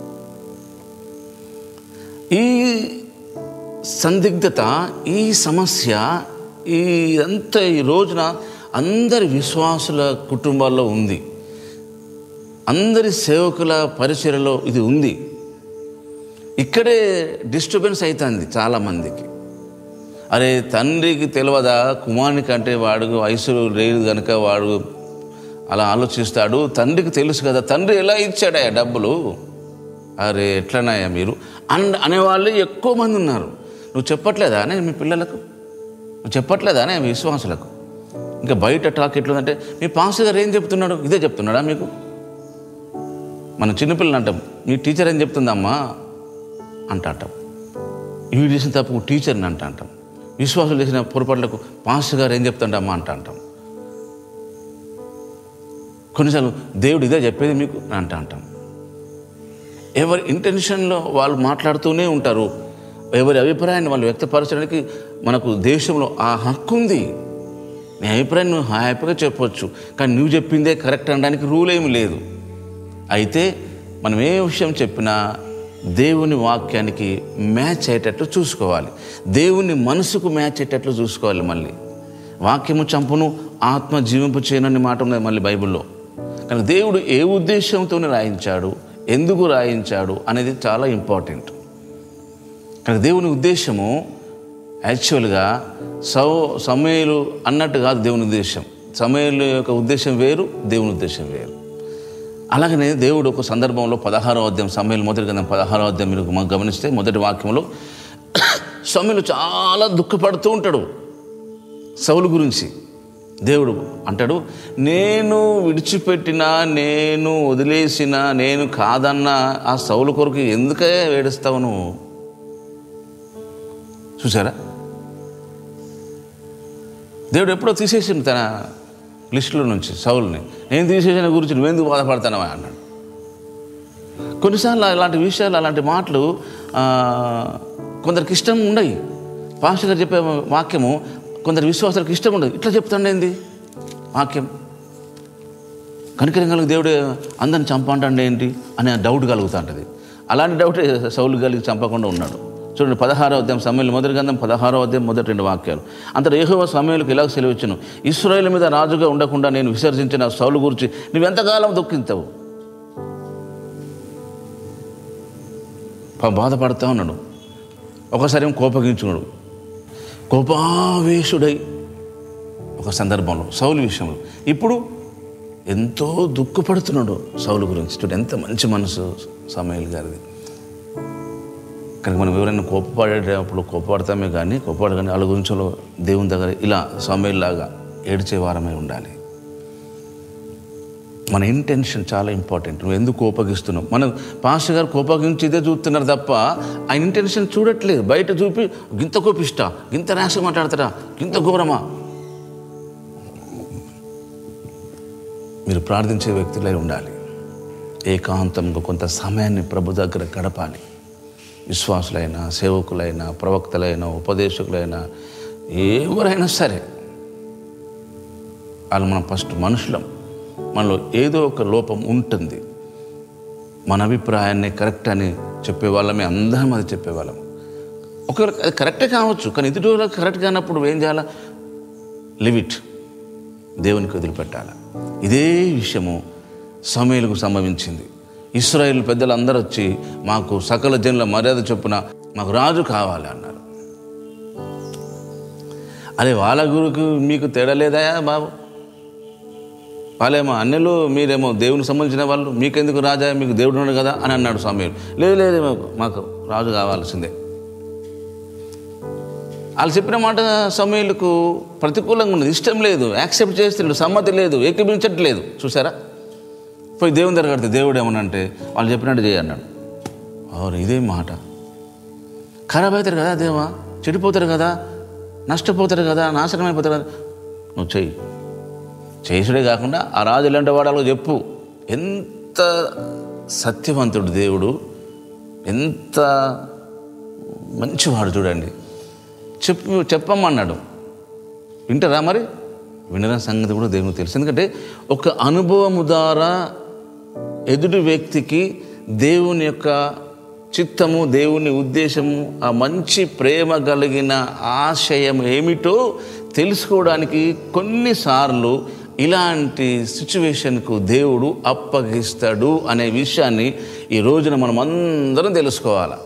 [SPEAKER 1] ఈ సందిగ్ధత ఈ సమస్య ఈ అంతా ఈ రోజున అందరి విశ్వాసుల కుటుంబాల్లో ఉంది అందరి సేవకుల పరిచయలో ఇది ఉంది ఇక్కడే డిస్టర్బెన్స్ అవుతుంది చాలామందికి అరే తండ్రికి తెలియదా కుమారునికి అంటే వాడు వయసు లేదు కనుక వాడు అలా ఆలోచిస్తాడు తండ్రికి తెలుసు కదా తండ్రి ఎలా ఇచ్చాడా డబ్బులు అరే ఎట్లనాయా మీరు అన్ అనేవాళ్ళు ఎక్కువ మంది ఉన్నారు నువ్వు చెప్పట్లేదా అనే మీ పిల్లలకు నువ్వు చెప్పట్లేదా అనే మీ విశ్వాసులకు ఇంకా బయట టాక్ ఎట్లుందంటే మీ పాస్టర్ గారు ఏం చెప్తున్నాడు ఇదే చెప్తున్నాడా మీకు మన చిన్నపిల్లలు అంటాం మీ టీచర్ ఏం చెప్తుందమ్మా అంట అంటాం ఇవి చేసిన తప్పు టీచర్ని అంట అంటాం విశ్వాసులు చేసిన పొరపాట్లకు పాస్టర్ గారు ఏం చెప్తాడమ్మా అంట అంటాం కొన్నిసార్లు దేవుడు ఇదే చెప్పేది మీకు అని అంట అంటాం ఎవరి ఇంటెన్షన్లో వాళ్ళు మాట్లాడుతూనే ఉంటారు ఎవరి అభిప్రాయాన్ని వాళ్ళు వ్యక్తపరచడానికి మనకు దేశంలో ఆ హక్కు ఉంది నీ అభిప్రాయం నువ్వు హ్యాపీగా చెప్పొచ్చు కానీ నువ్వు చెప్పిందే కరెక్ట్ అనడానికి రూల్ ఏమి లేదు అయితే మనం ఏ విషయం చెప్పినా దేవుని వాక్యానికి మ్యాచ్ అయ్యేటట్లు చూసుకోవాలి దేవుని మనసుకు మ్యాచ్ అయ్యేటట్లు చూసుకోవాలి మళ్ళీ వాక్యము చంపును ఆత్మ జీవింపు చేయనని మాట ఉన్నది మళ్ళీ బైబిల్లో కానీ దేవుడు ఏ ఉద్దేశంతోనే రాయించాడు ఎందుకు రాయించాడు అనేది చాలా ఇంపార్టెంట్ కానీ దేవుని ఉద్దేశము యాక్చువల్గా సౌ సమయలు అన్నట్టు కాదు దేవుని ఉద్దేశం సమయలు యొక్క ఉద్దేశం వేరు దేవుని ఉద్దేశం వేరు అలాగనే దేవుడు ఒక సందర్భంలో పదహారో అధ్యాయం సమయలు మొదటి కదా పదహారో అధ్యాయం మీరు మ- గమనిస్తే మొదటి వాక్యంలో సమయలు చాలా దుఃఖపడుతూ ఉంటాడు సౌలు గురించి దేవుడు అంటాడు నేను విడిచిపెట్టిన నేను వదిలేసిన నేను కాదన్న ఆ సౌలు కొరకు ఎందుకే ఏడుస్తావు నువ్వు చూసారా దేవుడు ఎప్పుడో తీసేసిండు తన లిస్టులో నుంచి సౌల్ని నేను తీసేసిన గురించి నువ్వెందుకు బాధపడతానవా అన్నాడు కొన్నిసార్లు అలాంటి విషయాలు అలాంటి మాటలు ఆ, కొందరికి ఇష్టం ఉండయి పాస్టర్ గారు చెప్పే వాక్యము కొందరు విశ్వాసాలకు ఇష్టం ఉండదు ఇట్లా చెప్తాండి ఏంది వాక్యం కనికరం కలిగి దేవుడు అందరిని చంపంటాండి ఏంటి అనే డౌట్ కలుగుతూ ఉంటుంది అలాంటి డౌట్ సౌలు కలిగి చంపకుండా ఉన్నాడు చూడండి పదహారో అధ్యాయం సమయంలో మొదటి గంధం పదహారో అధ్యాయం మొదటి రెండు వాక్యాలు అంతటా ఏహోవ సమయంలోకి ఇలా సెలవిచ్చును ఇస్రాయేల్ మీద రాజుగా ఉండకుండా నేను విసర్జించిన సౌలు గురించి నువ్వెంతకాలం దుఃఖించవు పాపం బాధపడతా ఉన్నాడు ఒకసారి ఏమో కోపగించుకున్నాడు కోపావేశుడై ఒక సందర్భంలో సౌలు విషయంలో ఇప్పుడు ఎంతో దుఃఖపడుతున్నాడు సౌలు గురించి చూడు ఎంత మంచి మనసు సమయల్ గారిది కనుక మనం ఎవరైనా కోపపడేటప్పుడు కోపపడతామే కానీ కోపపడ కానీ వాళ్ళ గురించి దేవుని దగ్గర ఇలా సమయల్లాగా ఏడ్చే వారమే ఉండాలి మన ఇంటెన్షన్ చాలా ఇంపార్టెంట్ నువ్వు ఎందుకు కోపగిస్తున్నావు మనం పాస్టర్ గారు కోపగించి ఇదే చూస్తున్నారు తప్ప ఆయన ఇంటెన్షన్ చూడట్లేదు బయట చూపి గింత కోపిస్తా గింత ర్యాష్ మాట్లాడతాడా గింత ఘోరమా మీరు ప్రార్థించే వ్యక్తులై ఉండాలి ఏకాంతంగా కొంత సమయాన్ని ప్రభు దగ్గర గడపాలి విశ్వాసులైనా సేవకులైనా ప్రవక్తలైనా ఉపదేశకులైనా ఎవరైనా సరే వాళ్ళు మనం ఫస్ట్ మనుషులం మనలో ఏదో ఒక లోపం ఉంటుంది మన అభిప్రాయాన్ని కరెక్ట్ అని చెప్పేవాళ్ళమే అందరం అది చెప్పేవాళ్ళం ఒకవేళ అది కరెక్టే కావచ్చు కానీ ఎదుటి వాళ్ళకి కరెక్ట్ కానప్పుడు ఏం చేయాలా లిమిట్ దేవునికి వదిలిపెట్టాలి ఇదే విషయము సమయలకు సంభవించింది ఇస్రాయేల్ పెద్దలందరూ వచ్చి మాకు సకల జనుల మర్యాద చొప్పున మాకు రాజు కావాలి అన్నారు అరే వాళ్ళ గురికి మీకు తేడా లేదా బాబు వాళ్ళేమో అన్నెలు మీరేమో దేవునికి సంబంధించిన వాళ్ళు మీకెందుకు రాజా మీకు దేవుడు ఉన్నాడు కదా అని అన్నాడు స్వామి లేదు లేదు మాకు మాకు రాజు కావాల్సిందే వాళ్ళు చెప్పిన మాట సమయులకు ప్రతికూలంగా ఉన్నది ఇష్టం లేదు యాక్సెప్ట్ చేస్తున్నాడు సమ్మతి లేదు ఏకీభించట్లేదు చూసారా పోయి దేవుని దగ్గర కడితే దేవుడు ఏమనంటే వాళ్ళు చెప్పినట్టు చేయి అన్నాడు అవును ఇదే మాట ఖరాబ్ అవుతారు కదా దేవా చెడిపోతారు కదా నష్టపోతారు కదా నాశనం అయిపోతారు కదా నువ్వు చెయ్యి చేసుడే కాకుండా ఆ రాజు ఎలాంటి వాడాలో చెప్పు ఎంత సత్యవంతుడు దేవుడు ఎంత మంచివాడు చూడండి చెప్పు చెప్పమన్నాడు వింటారా మరి వినరా సంగతి కూడా దేవునికి తెలుసు ఎందుకంటే ఒక అనుభవము ద్వారా ఎదుటి వ్యక్తికి దేవుని యొక్క చిత్తము దేవుని ఉద్దేశము ఆ మంచి ప్రేమ కలిగిన ఆశయం ఏమిటో తెలుసుకోవడానికి కొన్నిసార్లు ఇలాంటి సిచ్యువేషన్కు దేవుడు అప్పగిస్తాడు అనే విషయాన్ని ఈ రోజున మనం అందరం తెలుసుకోవాలి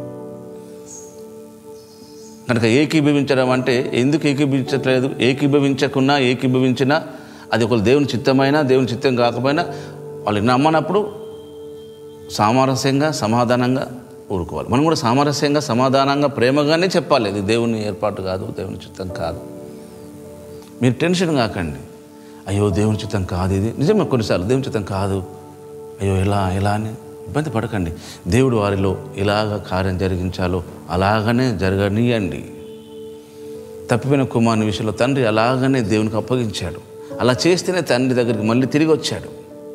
[SPEAKER 1] కనుక ఏకీభవించడం అంటే ఎందుకు ఏకీభవించట్లేదు ఏకీభవించకున్నా ఏకీభవించినా అది ఒకరు దేవుని చిత్తమైనా దేవుని చిత్తం కాకపోయినా వాళ్ళు నమ్మనప్పుడు సామరస్యంగా సమాధానంగా ఊరుకోవాలి మనం కూడా సామరస్యంగా సమాధానంగా ప్రేమగానే చెప్పాలి ఇది దేవుని ఏర్పాటు కాదు దేవుని చిత్తం కాదు మీరు టెన్షన్ కాకండి అయ్యో దేవుని చిత్తం కాదు ఇది నిజమే కొన్నిసార్లు దేవుని చిత్తం కాదు అయ్యో ఎలా ఎలా అని ఇబ్బంది పడకండి దేవుడు వారిలో ఎలాగ కార్యం జరిగించాలో అలాగనే జరగనీయండి తప్పిపోయిన కుమారుని విషయంలో తండ్రి అలాగనే దేవునికి అప్పగించాడు అలా చేస్తేనే తండ్రి దగ్గరికి మళ్ళీ తిరిగి వచ్చాడు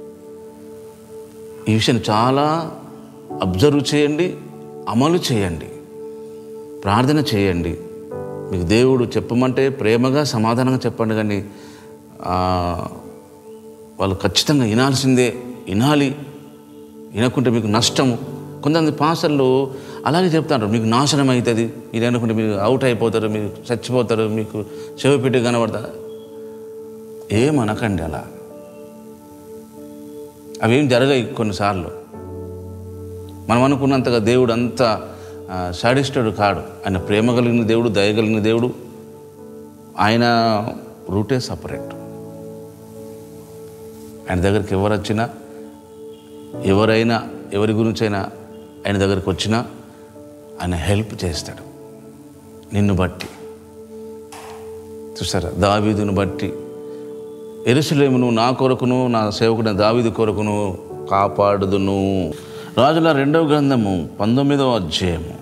[SPEAKER 1] ఈ విషయం చాలా అబ్జర్వ్ చేయండి అమలు చేయండి ప్రార్థన చేయండి మీకు దేవుడు చెప్పమంటే ప్రేమగా సమాధానంగా చెప్పండి కానీ ఆ, వాళ్ళు ఖచ్చితంగా వినాల్సిందే వినాలి వినకుంటే మీకు నష్టము కొంతమంది పాసర్లు అలాగే చెప్తారు మీకు నాశనం అవుతుంది మీరు అనుకుంటే మీరు అవుట్ అయిపోతారు మీరు చచ్చిపోతారు మీకు చెవి పెట్టి కనబడతారు ఏమనకండి అలా అవేం జరగాయి కొన్నిసార్లు మనం అనుకున్నంతగా దేవుడు అంత సాడిస్టుడు కాడు ఆయన ప్రేమ కలిగిన దేవుడు దయ కలిగిన దేవుడు ఆయన రూటే సపరేట్ ఆయన దగ్గరికి ఎవరు వచ్చినా ఎవరైనా ఎవరి గురించైనా ఆయన దగ్గరికి వచ్చినా ఆయన హెల్ప్ చేస్తాడు నిన్ను బట్టి చూసారా దావీదును బట్టి ఎరుసలేమును నా కొరకును నా సేవకుడైన దావీదు కొరకును కాపాడుదును రాజుల రెండవ గ్రంథము పంతొమ్మిదవ అధ్యాయము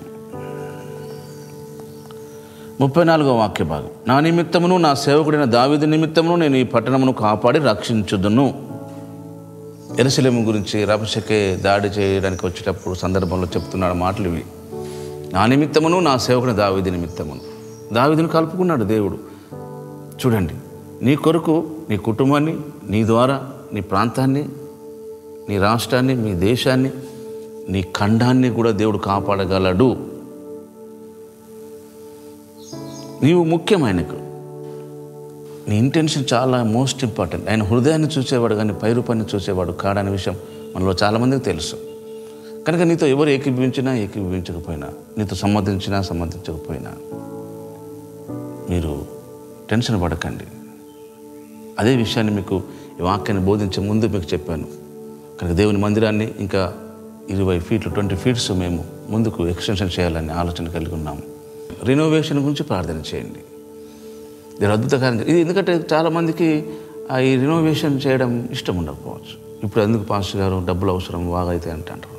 [SPEAKER 1] ముప్పై నాలుగవ వాక్య భాగం నా నిమిత్తమును నా సేవకుడైన దావీదు నిమిత్తమును నేను ఈ పట్టణమును కాపాడి రక్షించుదును ఎరుసలేము గురించి రభసకే దాడి చేయడానికి వచ్చేటప్పుడు సందర్భంలో చెప్తున్నాడు మాటలు ఇవి నా నిమిత్తమును నా సేవకుని దావీది నిమిత్తమును దావీదును కలుపుకున్నాడు దేవుడు చూడండి నీ కొరకు నీ కుటుంబాన్ని నీ ద్వారా నీ ప్రాంతాన్ని నీ రాష్ట్రాన్ని మీ దేశాన్ని నీ ఖండాన్ని కూడా దేవుడు కాపాడగలడు నీవు ముఖ్యం ఆయనకు నీ ఇంటెన్షన్ చాలా మోస్ట్ ఇంపార్టెంట్ ఆయన హృదయాన్ని చూసేవాడు కానీ పైరూపాన్ని చూసేవాడు కాడనే విషయం మనలో చాలామందికి తెలుసు కనుక నీతో ఎవరు ఏకీభవించినా ఏకీభవించకపోయినా నీతో సంబంధించినా సంబంధించకపోయినా మీరు టెన్షన్ పడకండి అదే విషయాన్ని మీకు ఈ వాక్యాన్ని బోధించే ముందు మీకు చెప్పాను కనుక దేవుని మందిరాన్ని ఇంకా ఇరవై ఫీట్లు ట్వంటీ ఫీట్స్ మేము ముందుకు ఎక్స్టెన్షన్ చేయాలని ఆలోచన కలిగి ఉన్నాము రినోవేషన్ గురించి ప్రార్థన చేయండి ఇది అద్భుత కార్యం ఇది ఎందుకంటే చాలామందికి ఆ ఈ రినోవేషన్ చేయడం ఇష్టం ఉండకపోవచ్చు ఇప్పుడు ఎందుకు పాస్టర్ గారు డబ్బులు అవసరం బాగా అయితే అంటే అంటారు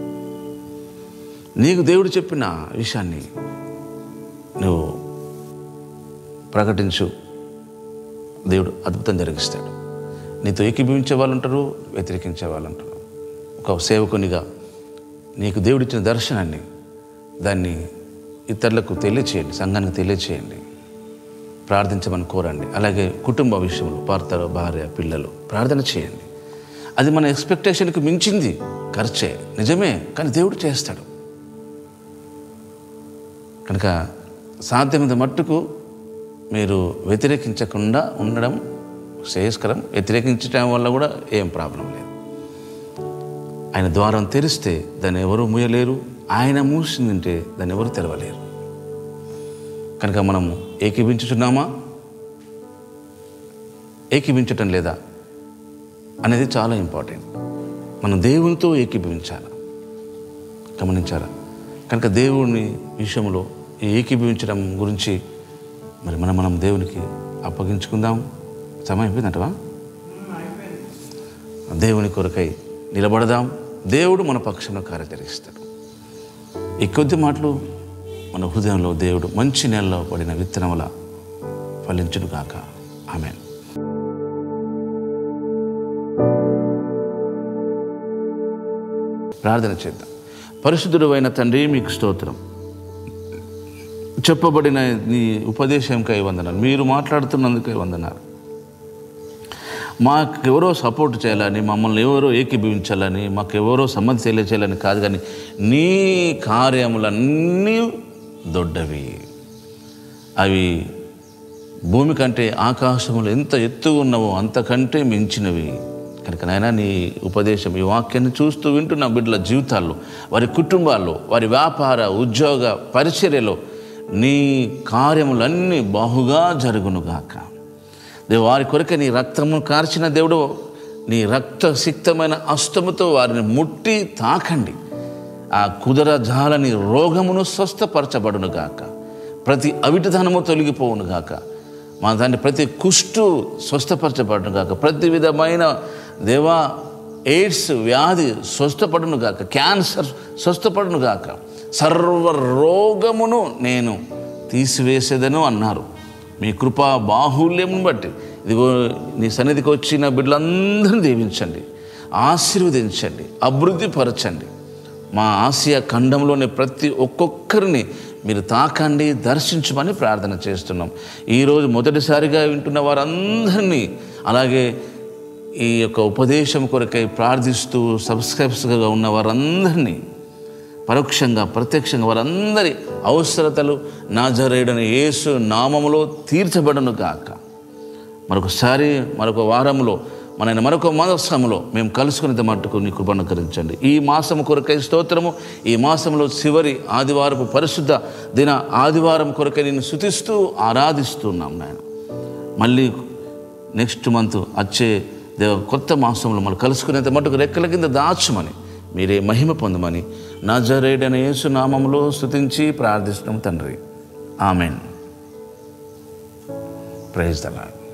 [SPEAKER 1] నీకు దేవుడు చెప్పిన విషయాన్ని నువ్వు ప్రకటించు దేవుడు అద్భుతం జరిగిస్తాడు నీతో ఏకీభవించే వాళ్ళు ఉంటారు వ్యతిరేకించే వాళ్ళు ఉంటారు ఒక సేవకునిగా నీకు దేవుడిచ్చిన దర్శనాన్ని దాన్ని ఇతరులకు తెలియచేయండి సంఘానికి తెలియచేయండి ప్రార్థించమని కోరండి అలాగే కుటుంబ విషయంలో భర్త భార్య పిల్లలు ప్రార్థన చేయండి అది మన ఎక్స్పెక్టేషన్కి మించింది ఖర్చే నిజమే కానీ దేవుడు చేస్తాడు కనుక సాధ్యమైనంత మట్టుకు మీరు వ్యతిరేకించకుండా ఉండడం శ్రేయస్కరం వ్యతిరేకించడం వల్ల కూడా ఏం ప్రాబ్లం లేదు ఆయన ద్వారం తెరిస్తే దాన్ని ఎవరు మూయలేరు ఆయన మూసిందంటే దాన్ని ఎవరు తెరవలేరు కనుక మనము ఏకీభించుచున్నామా ఏకీభించటం లేదా అనేది చాలా ఇంపార్టెంట్ మనం దేవునితో ఏకీభవించాలి గమనించారా కనుక దేవుని విషయంలో ఈ ఏకీభవించడం గురించి మరి మనం మనం దేవునికి అప్పగించుకుందాం సమయం అయిపోయిందంటవా దేవుని కొరకై నిలబడదాం దేవుడు మన పక్షంలో కార్యం జరిగిస్తాడు ఈ కొద్ది మాటలు మన హృదయంలో దేవుడు మంచి నెలలో పడిన విత్తనముల ఫలించును గాక ఆమెన్ ప్రార్థన చేద్దాం పరిశుద్ధుడు అయిన తండ్రి మీకు స్తోత్రం చెప్పబడిన నీ ఉపదేశంకై వందనాలు మీరు మాట్లాడుతున్నందుకై వందనాలు మాకెవరో సపోర్ట్ చేయాలని మమ్మల్ని ఎవరో ఏకీభవించాలని మాకెవరో సమ్మతి తెలియచేయాలని కాదు కానీ నీ కార్యములన్నీ దొడ్డవి అవి భూమి కంటే ఆకాశములు ఎంత ఎత్తుగా ఉన్నవో అంతకంటే మించినవి కనుక నాయన నీ ఉపదేశం ఈ వాక్యాన్ని చూస్తూ వింటున్న బిడ్డల జీవితాల్లో వారి కుటుంబాల్లో వారి వ్యాపార ఉద్యోగ పరిచర్యలో నీ కార్యములన్నీ బాహుగా జరుగునుగాక దేవు వారి కొరకే నీ రక్తము కార్చిన దేవుడు నీ రక్త సిక్తమైన అస్తముతో వారిని ముట్టి తాకండి ఆ కుదర జాలని రోగమును స్వస్థపరచబడును గాక ప్రతి అవిటిధనము తొలగిపోవును గాక మా దాన్ని ప్రతి కుష్టు స్వస్థపరచబడును గాక ప్రతి విధమైన దేవా ఎయిడ్స్ వ్యాధి స్వస్థపడును గాక క్యాన్సర్ స్వస్థపడును గాక సర్వ రోగమును నేను తీసివేసేదను అన్నారు మీ కృపా బాహుల్యమును బట్టి ఇదిగో నీ సన్నిధికి వచ్చిన బిడ్డలందరినీ దీవించండి ఆశీర్వదించండి అభివృద్ధిపరచండి మా ఆసియా ఖండంలోని ప్రతి ఒక్కొక్కరిని మీరు తాకండి దర్శించమని ప్రార్థన చేస్తున్నాం ఈరోజు మొదటిసారిగా వింటున్న వారందరినీ అలాగే ఈ యొక్క ఉపదేశం కొరకై ప్రార్థిస్తూ సబ్స్క్రైబ్స్గా ఉన్న వారందరినీ పరోక్షంగా ప్రత్యక్షంగా వారందరి అవసరతలు నాజరేడని యేసు నామములో తీర్చబడను గాక మరొకసారి మరొక వారంలో మన మరొక మాసంలో మేము కలుసుకునేది మట్టుకు నీ కృపను కరించండి ఈ మాసము కొరకై స్తోత్రము ఈ మాసంలో చివరి ఆదివారపు పరిశుద్ధ దిన ఆదివారం కొరకై నేను శుతిస్తూ ఆరాధిస్తున్నాం నాయన మళ్ళీ నెక్స్ట్ మంత్ వచ్చే దేవ కొత్త మాసంలో మనం కలుసుకునేంత మటుకు రెక్కల కింద దాచమని మీరే మహిమ పొందమని నజరేడని యేసు నామములో స్తుతించి ప్రార్థిస్తున్నాం తండ్రి ఆమెన్ ప్రైజ్ దలాడ్